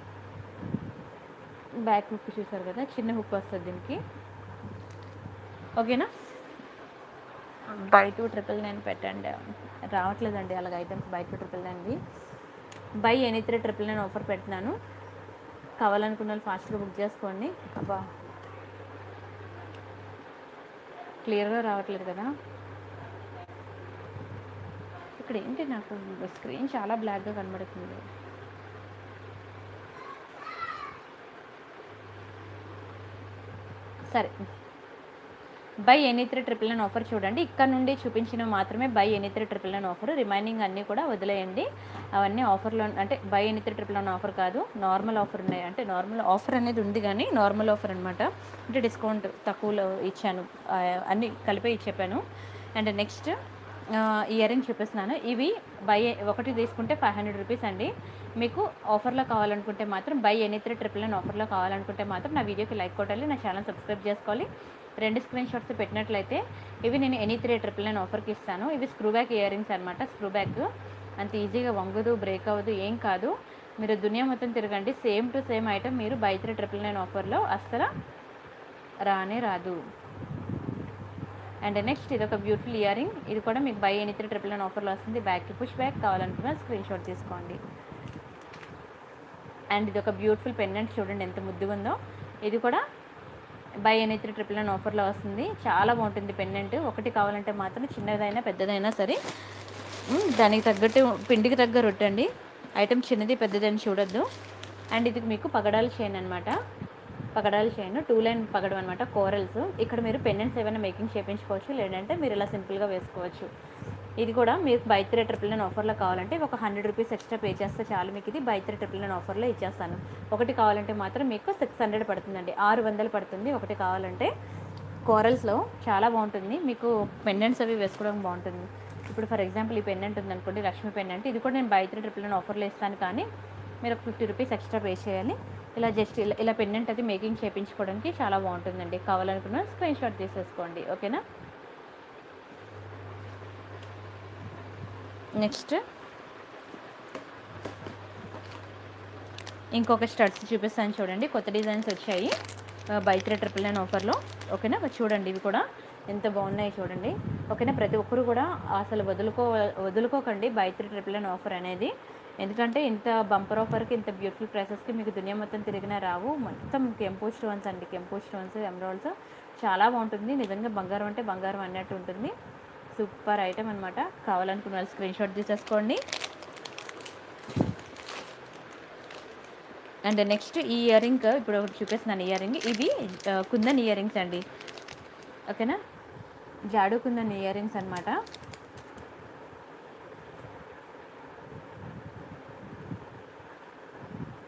బ్యాక్ హుక్ చూసారు కదా చిన్న హుక్ వస్తుంది దీనికి ఓకేనా బై టూ ట్రిపుల్ నైన్ పెట్టండి రావట్లేదండి అలాగ ఐటమ్స్ బై టూ ట్రిపుల్ నైన్వి buy any three triple nine offer పెడుతున్నాను కావాలనుకున్న వాళ్ళు ఫాస్ట్గా బుక్ చేసుకోండి అబ్బా క్లియర్గా రావట్లేదు కదా ఇక్కడ ఏంటి నాకు స్క్రీన్ చాలా బ్లాక్గా కనబడుతుంది సరే buy any three triple nine offer చూడండి ఇక్కడ నుండి చూపించిన మాత్రమే buy any three triple nine offer remaining అన్నీ కూడా వదిలేయండి అవన్నీ ఆఫర్లో అంటే buy any three triple nine offer కాదు నార్మల్ ఆఫర్ ఉన్నాయి అంటే నార్మల్ ఆఫర్ అనేది ఉంది కానీ నార్మల్ ఆఫర్ అనమాట అంటే డిస్కౌంట్ తక్కువలో ఇచ్చాను ఆ, అన్నీ కలిపి ఇచ్చి చెప్పాను అండ్ నెక్స్ట్ ఇయర్ రింగ్ చూపిస్తున్నాను ఇవి బై ఒకటి తీసుకుంటే ఫైవ్ హండ్రెడ్ రూపీస్ అండి మీకు ఆఫర్లో కావాలనుకుంటే మాత్రం buy any three triple nine ఆఫర్లో కావాలనుకుంటే మాత్రం నా వీడియోకి లైక్ కొట్టాలి నా ఛానల్ సబ్స్క్రైబ్ చేసుకోవాలి రెండు స్క్రీన్ షాట్స్ పెట్టినట్లయితే ఇవి నేను ఎనీ త్రీ ట్రిపుల్ నైన్ ఆఫర్కి ఇస్తాను ఇవి స్క్రూ బ్యాక్ ఇయర్ రింగ్స్ అనమాట స్క్రూ బ్యాక్ అంత ఈజీగా వంగదు బ్రేక్ అవ్వదు ఏం కాదు మీరు దునియా మొత్తం తిరగండి సేమ్ టు సేమ్ ఐటమ్ మీరు బై త్రీ ట్రిపుల్ నైన్ ఆఫర్లో అస్సలు రానే రాదు అండ్ నెక్స్ట్ ఇది ఒక బ్యూటిఫుల్ ఇయర్ రింగ్ ఇది కూడా మీకు buy any three triple nine ఆఫర్లో వస్తుంది బ్యాక్కి పుష్ బ్యాక్ కావాలనుకున్న స్క్రీన్ షాట్ తీసుకోండి అండ్ ఇది ఒక బ్యూటిఫుల్ పెండెంట్ చూడండి ఎంత ముద్దుగా ఉందో ఇది కూడా buy any three triple nine ఆఫర్లో వస్తుంది చాలా బాగుంటుంది పెండెంట్ ఒకటి కావాలంటే మాత్రం చిన్నదైనా పెద్దదైనా సరే మ్, దానికి తగ్గట్టు పిండికి తగ్గ రొట్టండి ఐటమ్ చిన్నది పెద్దది అని చూడొద్దు అండ్ ఇది మీకు పగడాలు చైన్ అనమాట పగడాలు చైన్ టూ లైన్ పగడం అనమాట కోరల్స్ ఇక్కడ మీరు పెండెంట్స్ ఏమైనా మేకింగ్ చేయించుకోవచ్చు లేదంటే మీరు ఇలా సింపుల్గా వేసుకోవచ్చు ఇది కూడా మీకు బై త్రీ ట్రిపుల్ నైన్ ఆఫర్లో కావాలంటే ఒక హండ్రెడ్ రూపీస్ ఎక్స్ట్రా పే చేస్తే చాలు మీకు ఇది బై త్రీ ట్రిపుల్ నైన్ ఆఫర్లో ఇచ్చేస్తాను ఒకటి కావాలంటే మాత్రం మీకు సిక్స్ హండ్రెడ్ పడుతుందండి ఆరు వందలు పడుతుంది ఒకటి కావాలంటే కోరల్స్లో చాలా బాగుంటుంది మీకు పెండెంట్స్ అవి వేసుకోవడం బాగుంటుంది ఇప్పుడు ఫర్ ఎగ్జాంపుల్ ఈ పెండెంట్ ఉందనుకోండి లక్ష్మీ పెండెంట్ ఇది కూడా నేను బై త్రీ ట్రిపుల్ నైన్ ఆఫర్లో ఇస్తాను కానీ మీరు ఒక ఫిఫ్టీ రూపీస్ ఎక్స్ట్రా పే చేయాలి ఇలా జస్ట్ ఇలా ఇలా పెండెంట్ అది మేకింగ్ చేయించుకోవడానికి చాలా బాగుంటుందండి కావాలనుకున్న స్క్రీన్ షాట్ తీసేసుకోండి ఓకేనా నెక్స్ట్ ఇంకొక స్టడ్స్ చూపిస్తాను చూడండి కొత్త డిజైన్స్ వచ్చాయి బై త్రీ ట్రిపుల్ నైన్ ఆఫర్లో ఓకేనా చూడండి ఇవి కూడా ఎంత బాగున్నాయి చూడండి ఓకేనా ప్రతి ఒక్కరు కూడా అసలు వదులుకో వదులుకోకండి buy three triple nine offer అనేది ఎందుకంటే ఇంత బంపర్ ఆఫర్కి ఇంత బ్యూటిఫుల్ ప్రైసెస్కి మీకు దునియా మొత్తం తిరిగినా రావు మొత్తం కెంపో స్టోన్స్ అండి కెంపో స్టోన్స్ ఎమరాల్డ్స్ చాలా బాగుంటుంది నిజంగా బంగారం అంటే బంగారం అన్నట్టు ఉంటుంది సూపర్ ఐటమ్ అనమాట కావాలనుకున్న వాళ్ళు స్క్రీన్ షాట్ తీసేసుకోండి అండ్ నెక్స్ట్ ఈ ఇయర్ రింగ్ ఇప్పుడు ఒకటి చూపిస్తున్నాను ఇయర్ రింగ్ ఇవి ఆ, కుందన్ ఇయర్ రింగ్స్ అండి ఓకేనా జాడు కుందన్ ఇయర్ రింగ్స్ అనమాట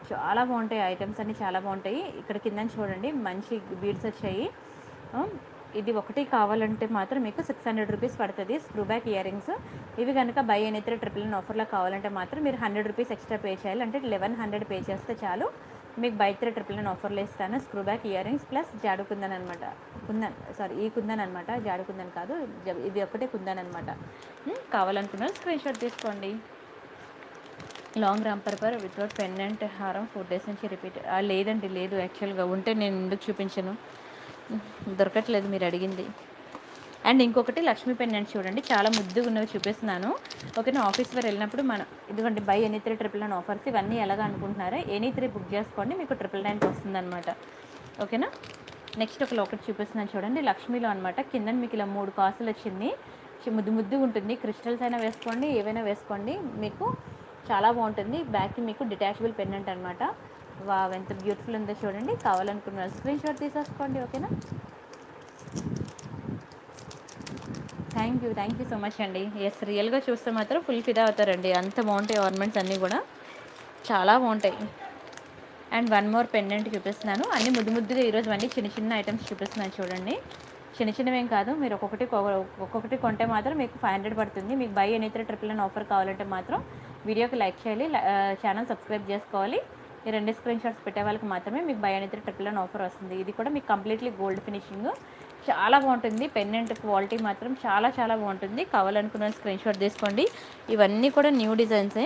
చాలా బాగుంటాయి ఐటమ్స్ అన్నీ చాలా బాగుంటాయి ఇక్కడ కింద చూడండి మంచి బీడ్స్ వచ్చాయి ఆ, ఇది ఒకటి కావాలంటే మాత్రం మీకు సిక్స్ హండ్రెడ్ రూపీస్ పడుతుంది స్క్రూ బ్యాక్ ఇయర్ రింగ్స్ ఇవి కనుక బై ఎన్ ఇతర ట్రిపుల్ నైన్ ఆఫర్లో కావాలంటే మాత్రం మీరు హండ్రెడ్ రూపీస్ ఎక్స్ట్రా పే చేయాలి అంటే లెవెన్ హండ్రెడ్ పే చేస్తే చాలు మీకు బై త్రీ ట్రిపుల్ నైన్ ఆఫర్లో ఇస్తాను screw back earrings plus jadau kundan అనమాట కుందన్ సారీ ఈ కుందన్ అనమాట జాడు కుందన్ కాదు జ- ఇది ఒకటే కుందన్ అనమాట కావాలనుకున్నారు స్క్రీన్ షాట్ తీసుకోండి లాంగ్ రాంపర్ పర్ వితౌట్ పెండెంట్ హారం ఫోర్ డేస్ నుంచి రిపీట్ లేదండి లేదు యాక్చువల్గా ఉంటే నేను ఎందుకు చూపించను దొరకట్లేదు మీరు అడిగింది అండ్ ఇంకొకటి లక్ష్మీ పెండెంట్ చూడండి చాలా ముద్దుగా ఉన్నవి చూపిస్తున్నాను ఓకేనా ఆఫీస్ వేర్ వెళ్ళినప్పుడు మన ఇదిగోండి buy any three triple nine offers ఇవన్నీ ఎలాగ అనుకుంటున్నారో ఎనీ త్రీ బుక్ చేసుకోండి మీకు ట్రిపుల్ నైన్కి వస్తుంది అనమాట ఓకేనా నెక్స్ట్ ఒక ఒకటి చూపిస్తున్నాను చూడండి లక్ష్మీలో అనమాట కింద మీకు ఇలా మూడు కాసులు వచ్చింది చి- ముద్దు ముద్దుగా ఉంటుంది క్రిస్టల్స్ అయినా వేసుకోండి ఏవైనా వేసుకోండి మీకు చాలా బాగుంటుంది బ్యాక్కి మీకు డిటాచబుల్ పెండెంట్ అనమాట వా ఎంత బ్యూటిఫుల్ ఉందో చూడండి కావాలనుకున్నారు స్క్రీన్ షాట్ తీసేసుకోండి ఓకేనా thank you thank you so much అండి ఎస్ రియల్గా చూస్తే మాత్రం ఫుల్ ఫిదా అవుతారండి అంత బాగుంటాయి ఆర్నమెంట్స్ అన్నీ కూడా చాలా బాగుంటాయి అండ్ వన్ మోర్ పెండెంట్ చూపిస్తున్నాను అన్ని ముద్దు ముద్దుగా ఈరోజు అన్ని చిన్న చిన్న ఐటమ్స్ చూపిస్తున్నాను చూడండి చిన్న చిన్నవేం కాదు మీరు ఒక్కొక్కటి కొ- ఒక్కొక్కటి కొంటే మాత్రం మీకు ఫైవ్ హండ్రెడ్ పడుతుంది మీకు buy any triple nine offer కావాలంటే మాత్రం వీడియోకి లైక్ చేయాలి ఛానల్ సబ్స్క్రైబ్ చేసుకోవాలి ఈ రెండు స్క్రీన్ షాట్స్ పెట్టే వాళ్ళకి మాత్రమే మీకు బై అనేది ట్రిపుల్ నైన్ ఆఫర్ వస్తుంది ఇది కూడా మీకు కంప్లీట్లీ గోల్డ్ ఫినిషింగ్ చాలా బాగుంటుంది పెండెంట్ క్వాలిటీ మాత్రం చాలా చాలా బాగుంటుంది కావాలనుకున్న స్క్రీన్ షాట్ తీసుకోండి ఇవన్నీ కూడా న్యూ డిజైన్సే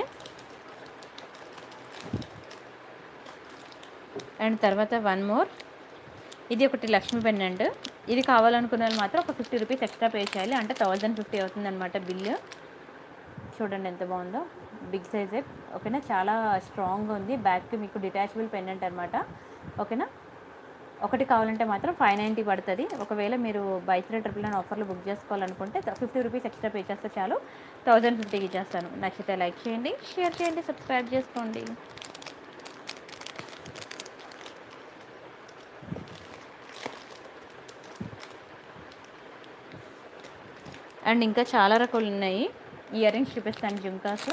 అండ్ తర్వాత వన్ మోర్ ఇది ఒకటి లక్ష్మీ పెండెంట్ ఇది కావాలనుకున్న వాళ్ళు మాత్రం ఒక ఫిఫ్టీ రూపీస్ ఎక్స్ట్రా పే చేయాలి అంటే థౌజండ్ ఫిఫ్టీ అవుతుంది అనమాట బిల్లు చూడండి ఎంత బాగుందో బిగ్ సైజే ఓకేనా చాలా స్ట్రాంగ్గా ఉంది బ్యాక్కి మీకు డిటాచబుల్ పెండెంట్ అనమాట ఓకేనా ఒకటి కావాలంటే మాత్రం ఫైవ్ నైంటీ పడుతుంది ఒకవేళ మీరు బై త్రీ ట్రిపుల్ నైన్ ఆఫర్లో బుక్ చేసుకోవాలనుకుంటే ఫిఫ్టీ రూపీస్ ఎక్స్ట్రా పే చేస్తే చాలు థౌజండ్ ఫిఫ్టీకి ఇచ్చేస్తాను నచ్చితే లైక్ చేయండి షేర్ చేయండి సబ్స్క్రైబ్ చేసుకోండి అండ్ ఇంకా చాలా రకాలు ఉన్నాయి ఇయర్ రింగ్స్ చూపిస్తాను jhumkas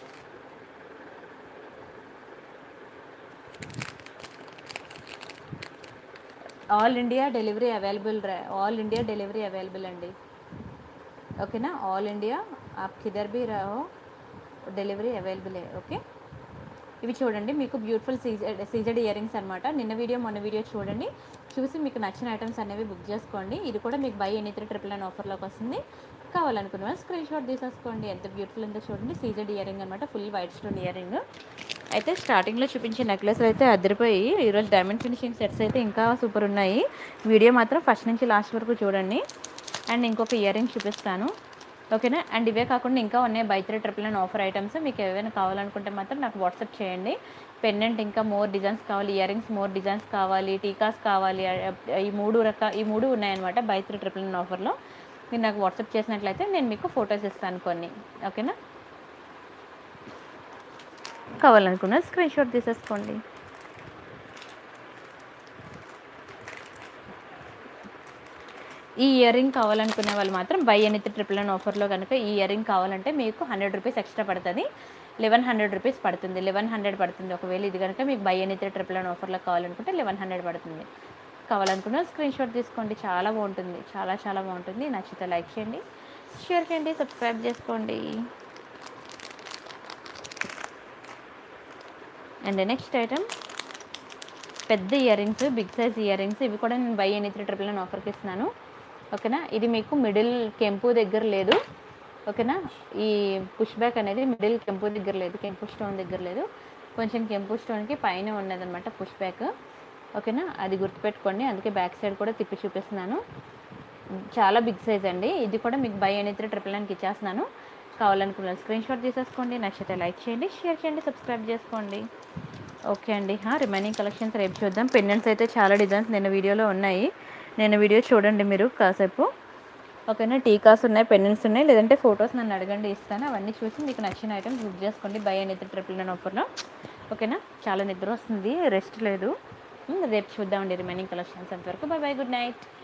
all India delivery available all India delivery available అండి ఓకేనా ఆల్ ఇండియా ఆప్ కిదర్ బీ రహో డెలివరీ అవైలబుల్ ఓకే ఇవి చూడండి మీకు beautiful CZ CZ earrings అనమాట నిన్న వీడియో మొన్న వీడియో చూడండి చూసి మీకు నచ్చిన ఐటమ్స్ అనేవి బుక్ చేసుకోండి ఇది కూడా మీకు buy any three triple nine ఆఫర్లోకి వస్తుంది కావాలనుకున్న వాళ్ళు స్క్రీన్ షాట్ తీసేసుకోండి ఎంత బ్యూటిఫుల్ ఉందో చూడండి సీజెడ్ ఇయర్ రింగ్ అనమాట full white stone earring అయితే స్టార్టింగ్లో చూపించే నెక్లెస్లు అయితే అదిరిపోయి ఈరోజు డైమండ్ ఫినిషింగ్ సెట్స్ అయితే ఇంకా సూపర్ ఉన్నాయి వీడియో మాత్రం ఫస్ట్ నుంచి లాస్ట్ వరకు చూడండి అండ్ ఇంకొక ఇయర్ రింగ్ చూపిస్తాను ఓకేనా అండ్ ఇవే కాకుండా ఇంకా ఉన్నాయి buy three triple nine offer items మీకు ఏవైనా కావాలనుకుంటే మాత్రం నాకు వాట్సాప్ చేయండి పెండెంట్ ఇంకా మోర్ డిజైన్స్ కావాలి ఇయర్ రింగ్స్ మోర్ డిజైన్స్ కావాలి టీకాస్ కావాలి ఆ, ఈ మూడు రకాల ఈ మూడు ఉన్నాయన్నమాట బై త్రీ ట్రిపుల్ నైన్ ఆఫర్లో మీరు నాకు వాట్సాప్ చేసినట్లయితే నేను మీకు ఫొటోస్ ఇస్తాను కొన్ని ఓకేనా కావాలనుకున్న స్క్రీన్ షాట్ తీసేసుకోండి ఈ ఇయర్ రింగ్ కావాలనుకునే వాళ్ళు మాత్రం బై ఎనిత్ ట్రిపుల్ నైన్ ఆఫర్లో కనుక ఈ ఇయర్ రింగ్ కావాలంటే మీకు హండ్రెడ్ రూపీస్ ఎక్స్ట్రా పడుతుంది లెవెన్ హండ్రెడ్ రూపీస్ పడుతుంది లెవెన్ హండ్రెడ్ పడుతుంది ఒకవేళ ఇది కనుక మీకు బై ఎనిత్ ట్రిపుల్ నైన్ ఆఫర్లో కావాలనుకుంటే లెవెన్ హండ్రెడ్ పడుతుంది కావాలనుకున్న స్క్రీన్ షాట్ తీసుకోండి చాలా బాగుంటుంది చాలా చాలా బాగుంటుంది నచ్చితే లైక్ చేయండి షేర్ చేయండి సబ్స్క్రైబ్ చేసుకోండి అండ్ నెక్స్ట్ ఐటమ్ పెద్ద earrings big size earrings ఇవి కూడా నేను buy any three triple nine ఆఫర్కి ఇస్తున్నాను ఓకేనా ఇది మీకు మిడిల్ కెంపు దగ్గర లేదు ఓకేనా ఈ పుష్ బ్యాక్ అనేది మిడిల్ కెంపు దగ్గర లేదు కెంపు స్టోన్ దగ్గర లేదు కొంచెం కెంపు స్టోన్కి పైన ఉన్నదన్నమాట పుష్ బ్యాక్ ఓకేనా అది గుర్తుపెట్టుకోండి అందుకే బ్యాక్ సైడ్ కూడా తిప్పి చూపిస్తున్నాను చాలా బిగ్ సైజ్ అండి ఇది కూడా మీకు బై ఎనీ త్రీ ట్రిపుల్ నైన్కి ఇచ్చేస్తున్నాను కావాలనుకున్న స్క్రీన్ షాట్ తీసేసుకోండి నచ్చితే లైక్ చేయండి షేర్ చేయండి సబ్స్క్రైబ్ చేసుకోండి ఓకే అండి రిమైనింగ్ కలెక్షన్స్ రేపు చూద్దాం పెండెంట్స్ అయితే చాలా డిజైన్స్ నిన్న వీడియోలో ఉన్నాయి నేను వీడియో చూడండి మీరు కాసేపు ఓకేనా టీకాస్ ఉన్నాయి పెండెంట్స్ ఉన్నాయి లేదంటే ఫొటోస్ నన్ను అడగండి ఇస్తాను అవన్నీ చూసి మీకు నచ్చిన ఐటమ్స్ బుక్ చేసుకోండి బై అనేది ట్రిపుల్ నైన్ ఆఫర్లో ఓకేనా చాలా నిద్ర వస్తుంది రెస్ట్ లేదు ఉమ్, రేపు చూద్దామండి రిమైనింగ్ కలెక్షన్స్ అంతవరకు బై బై గుడ్ నైట్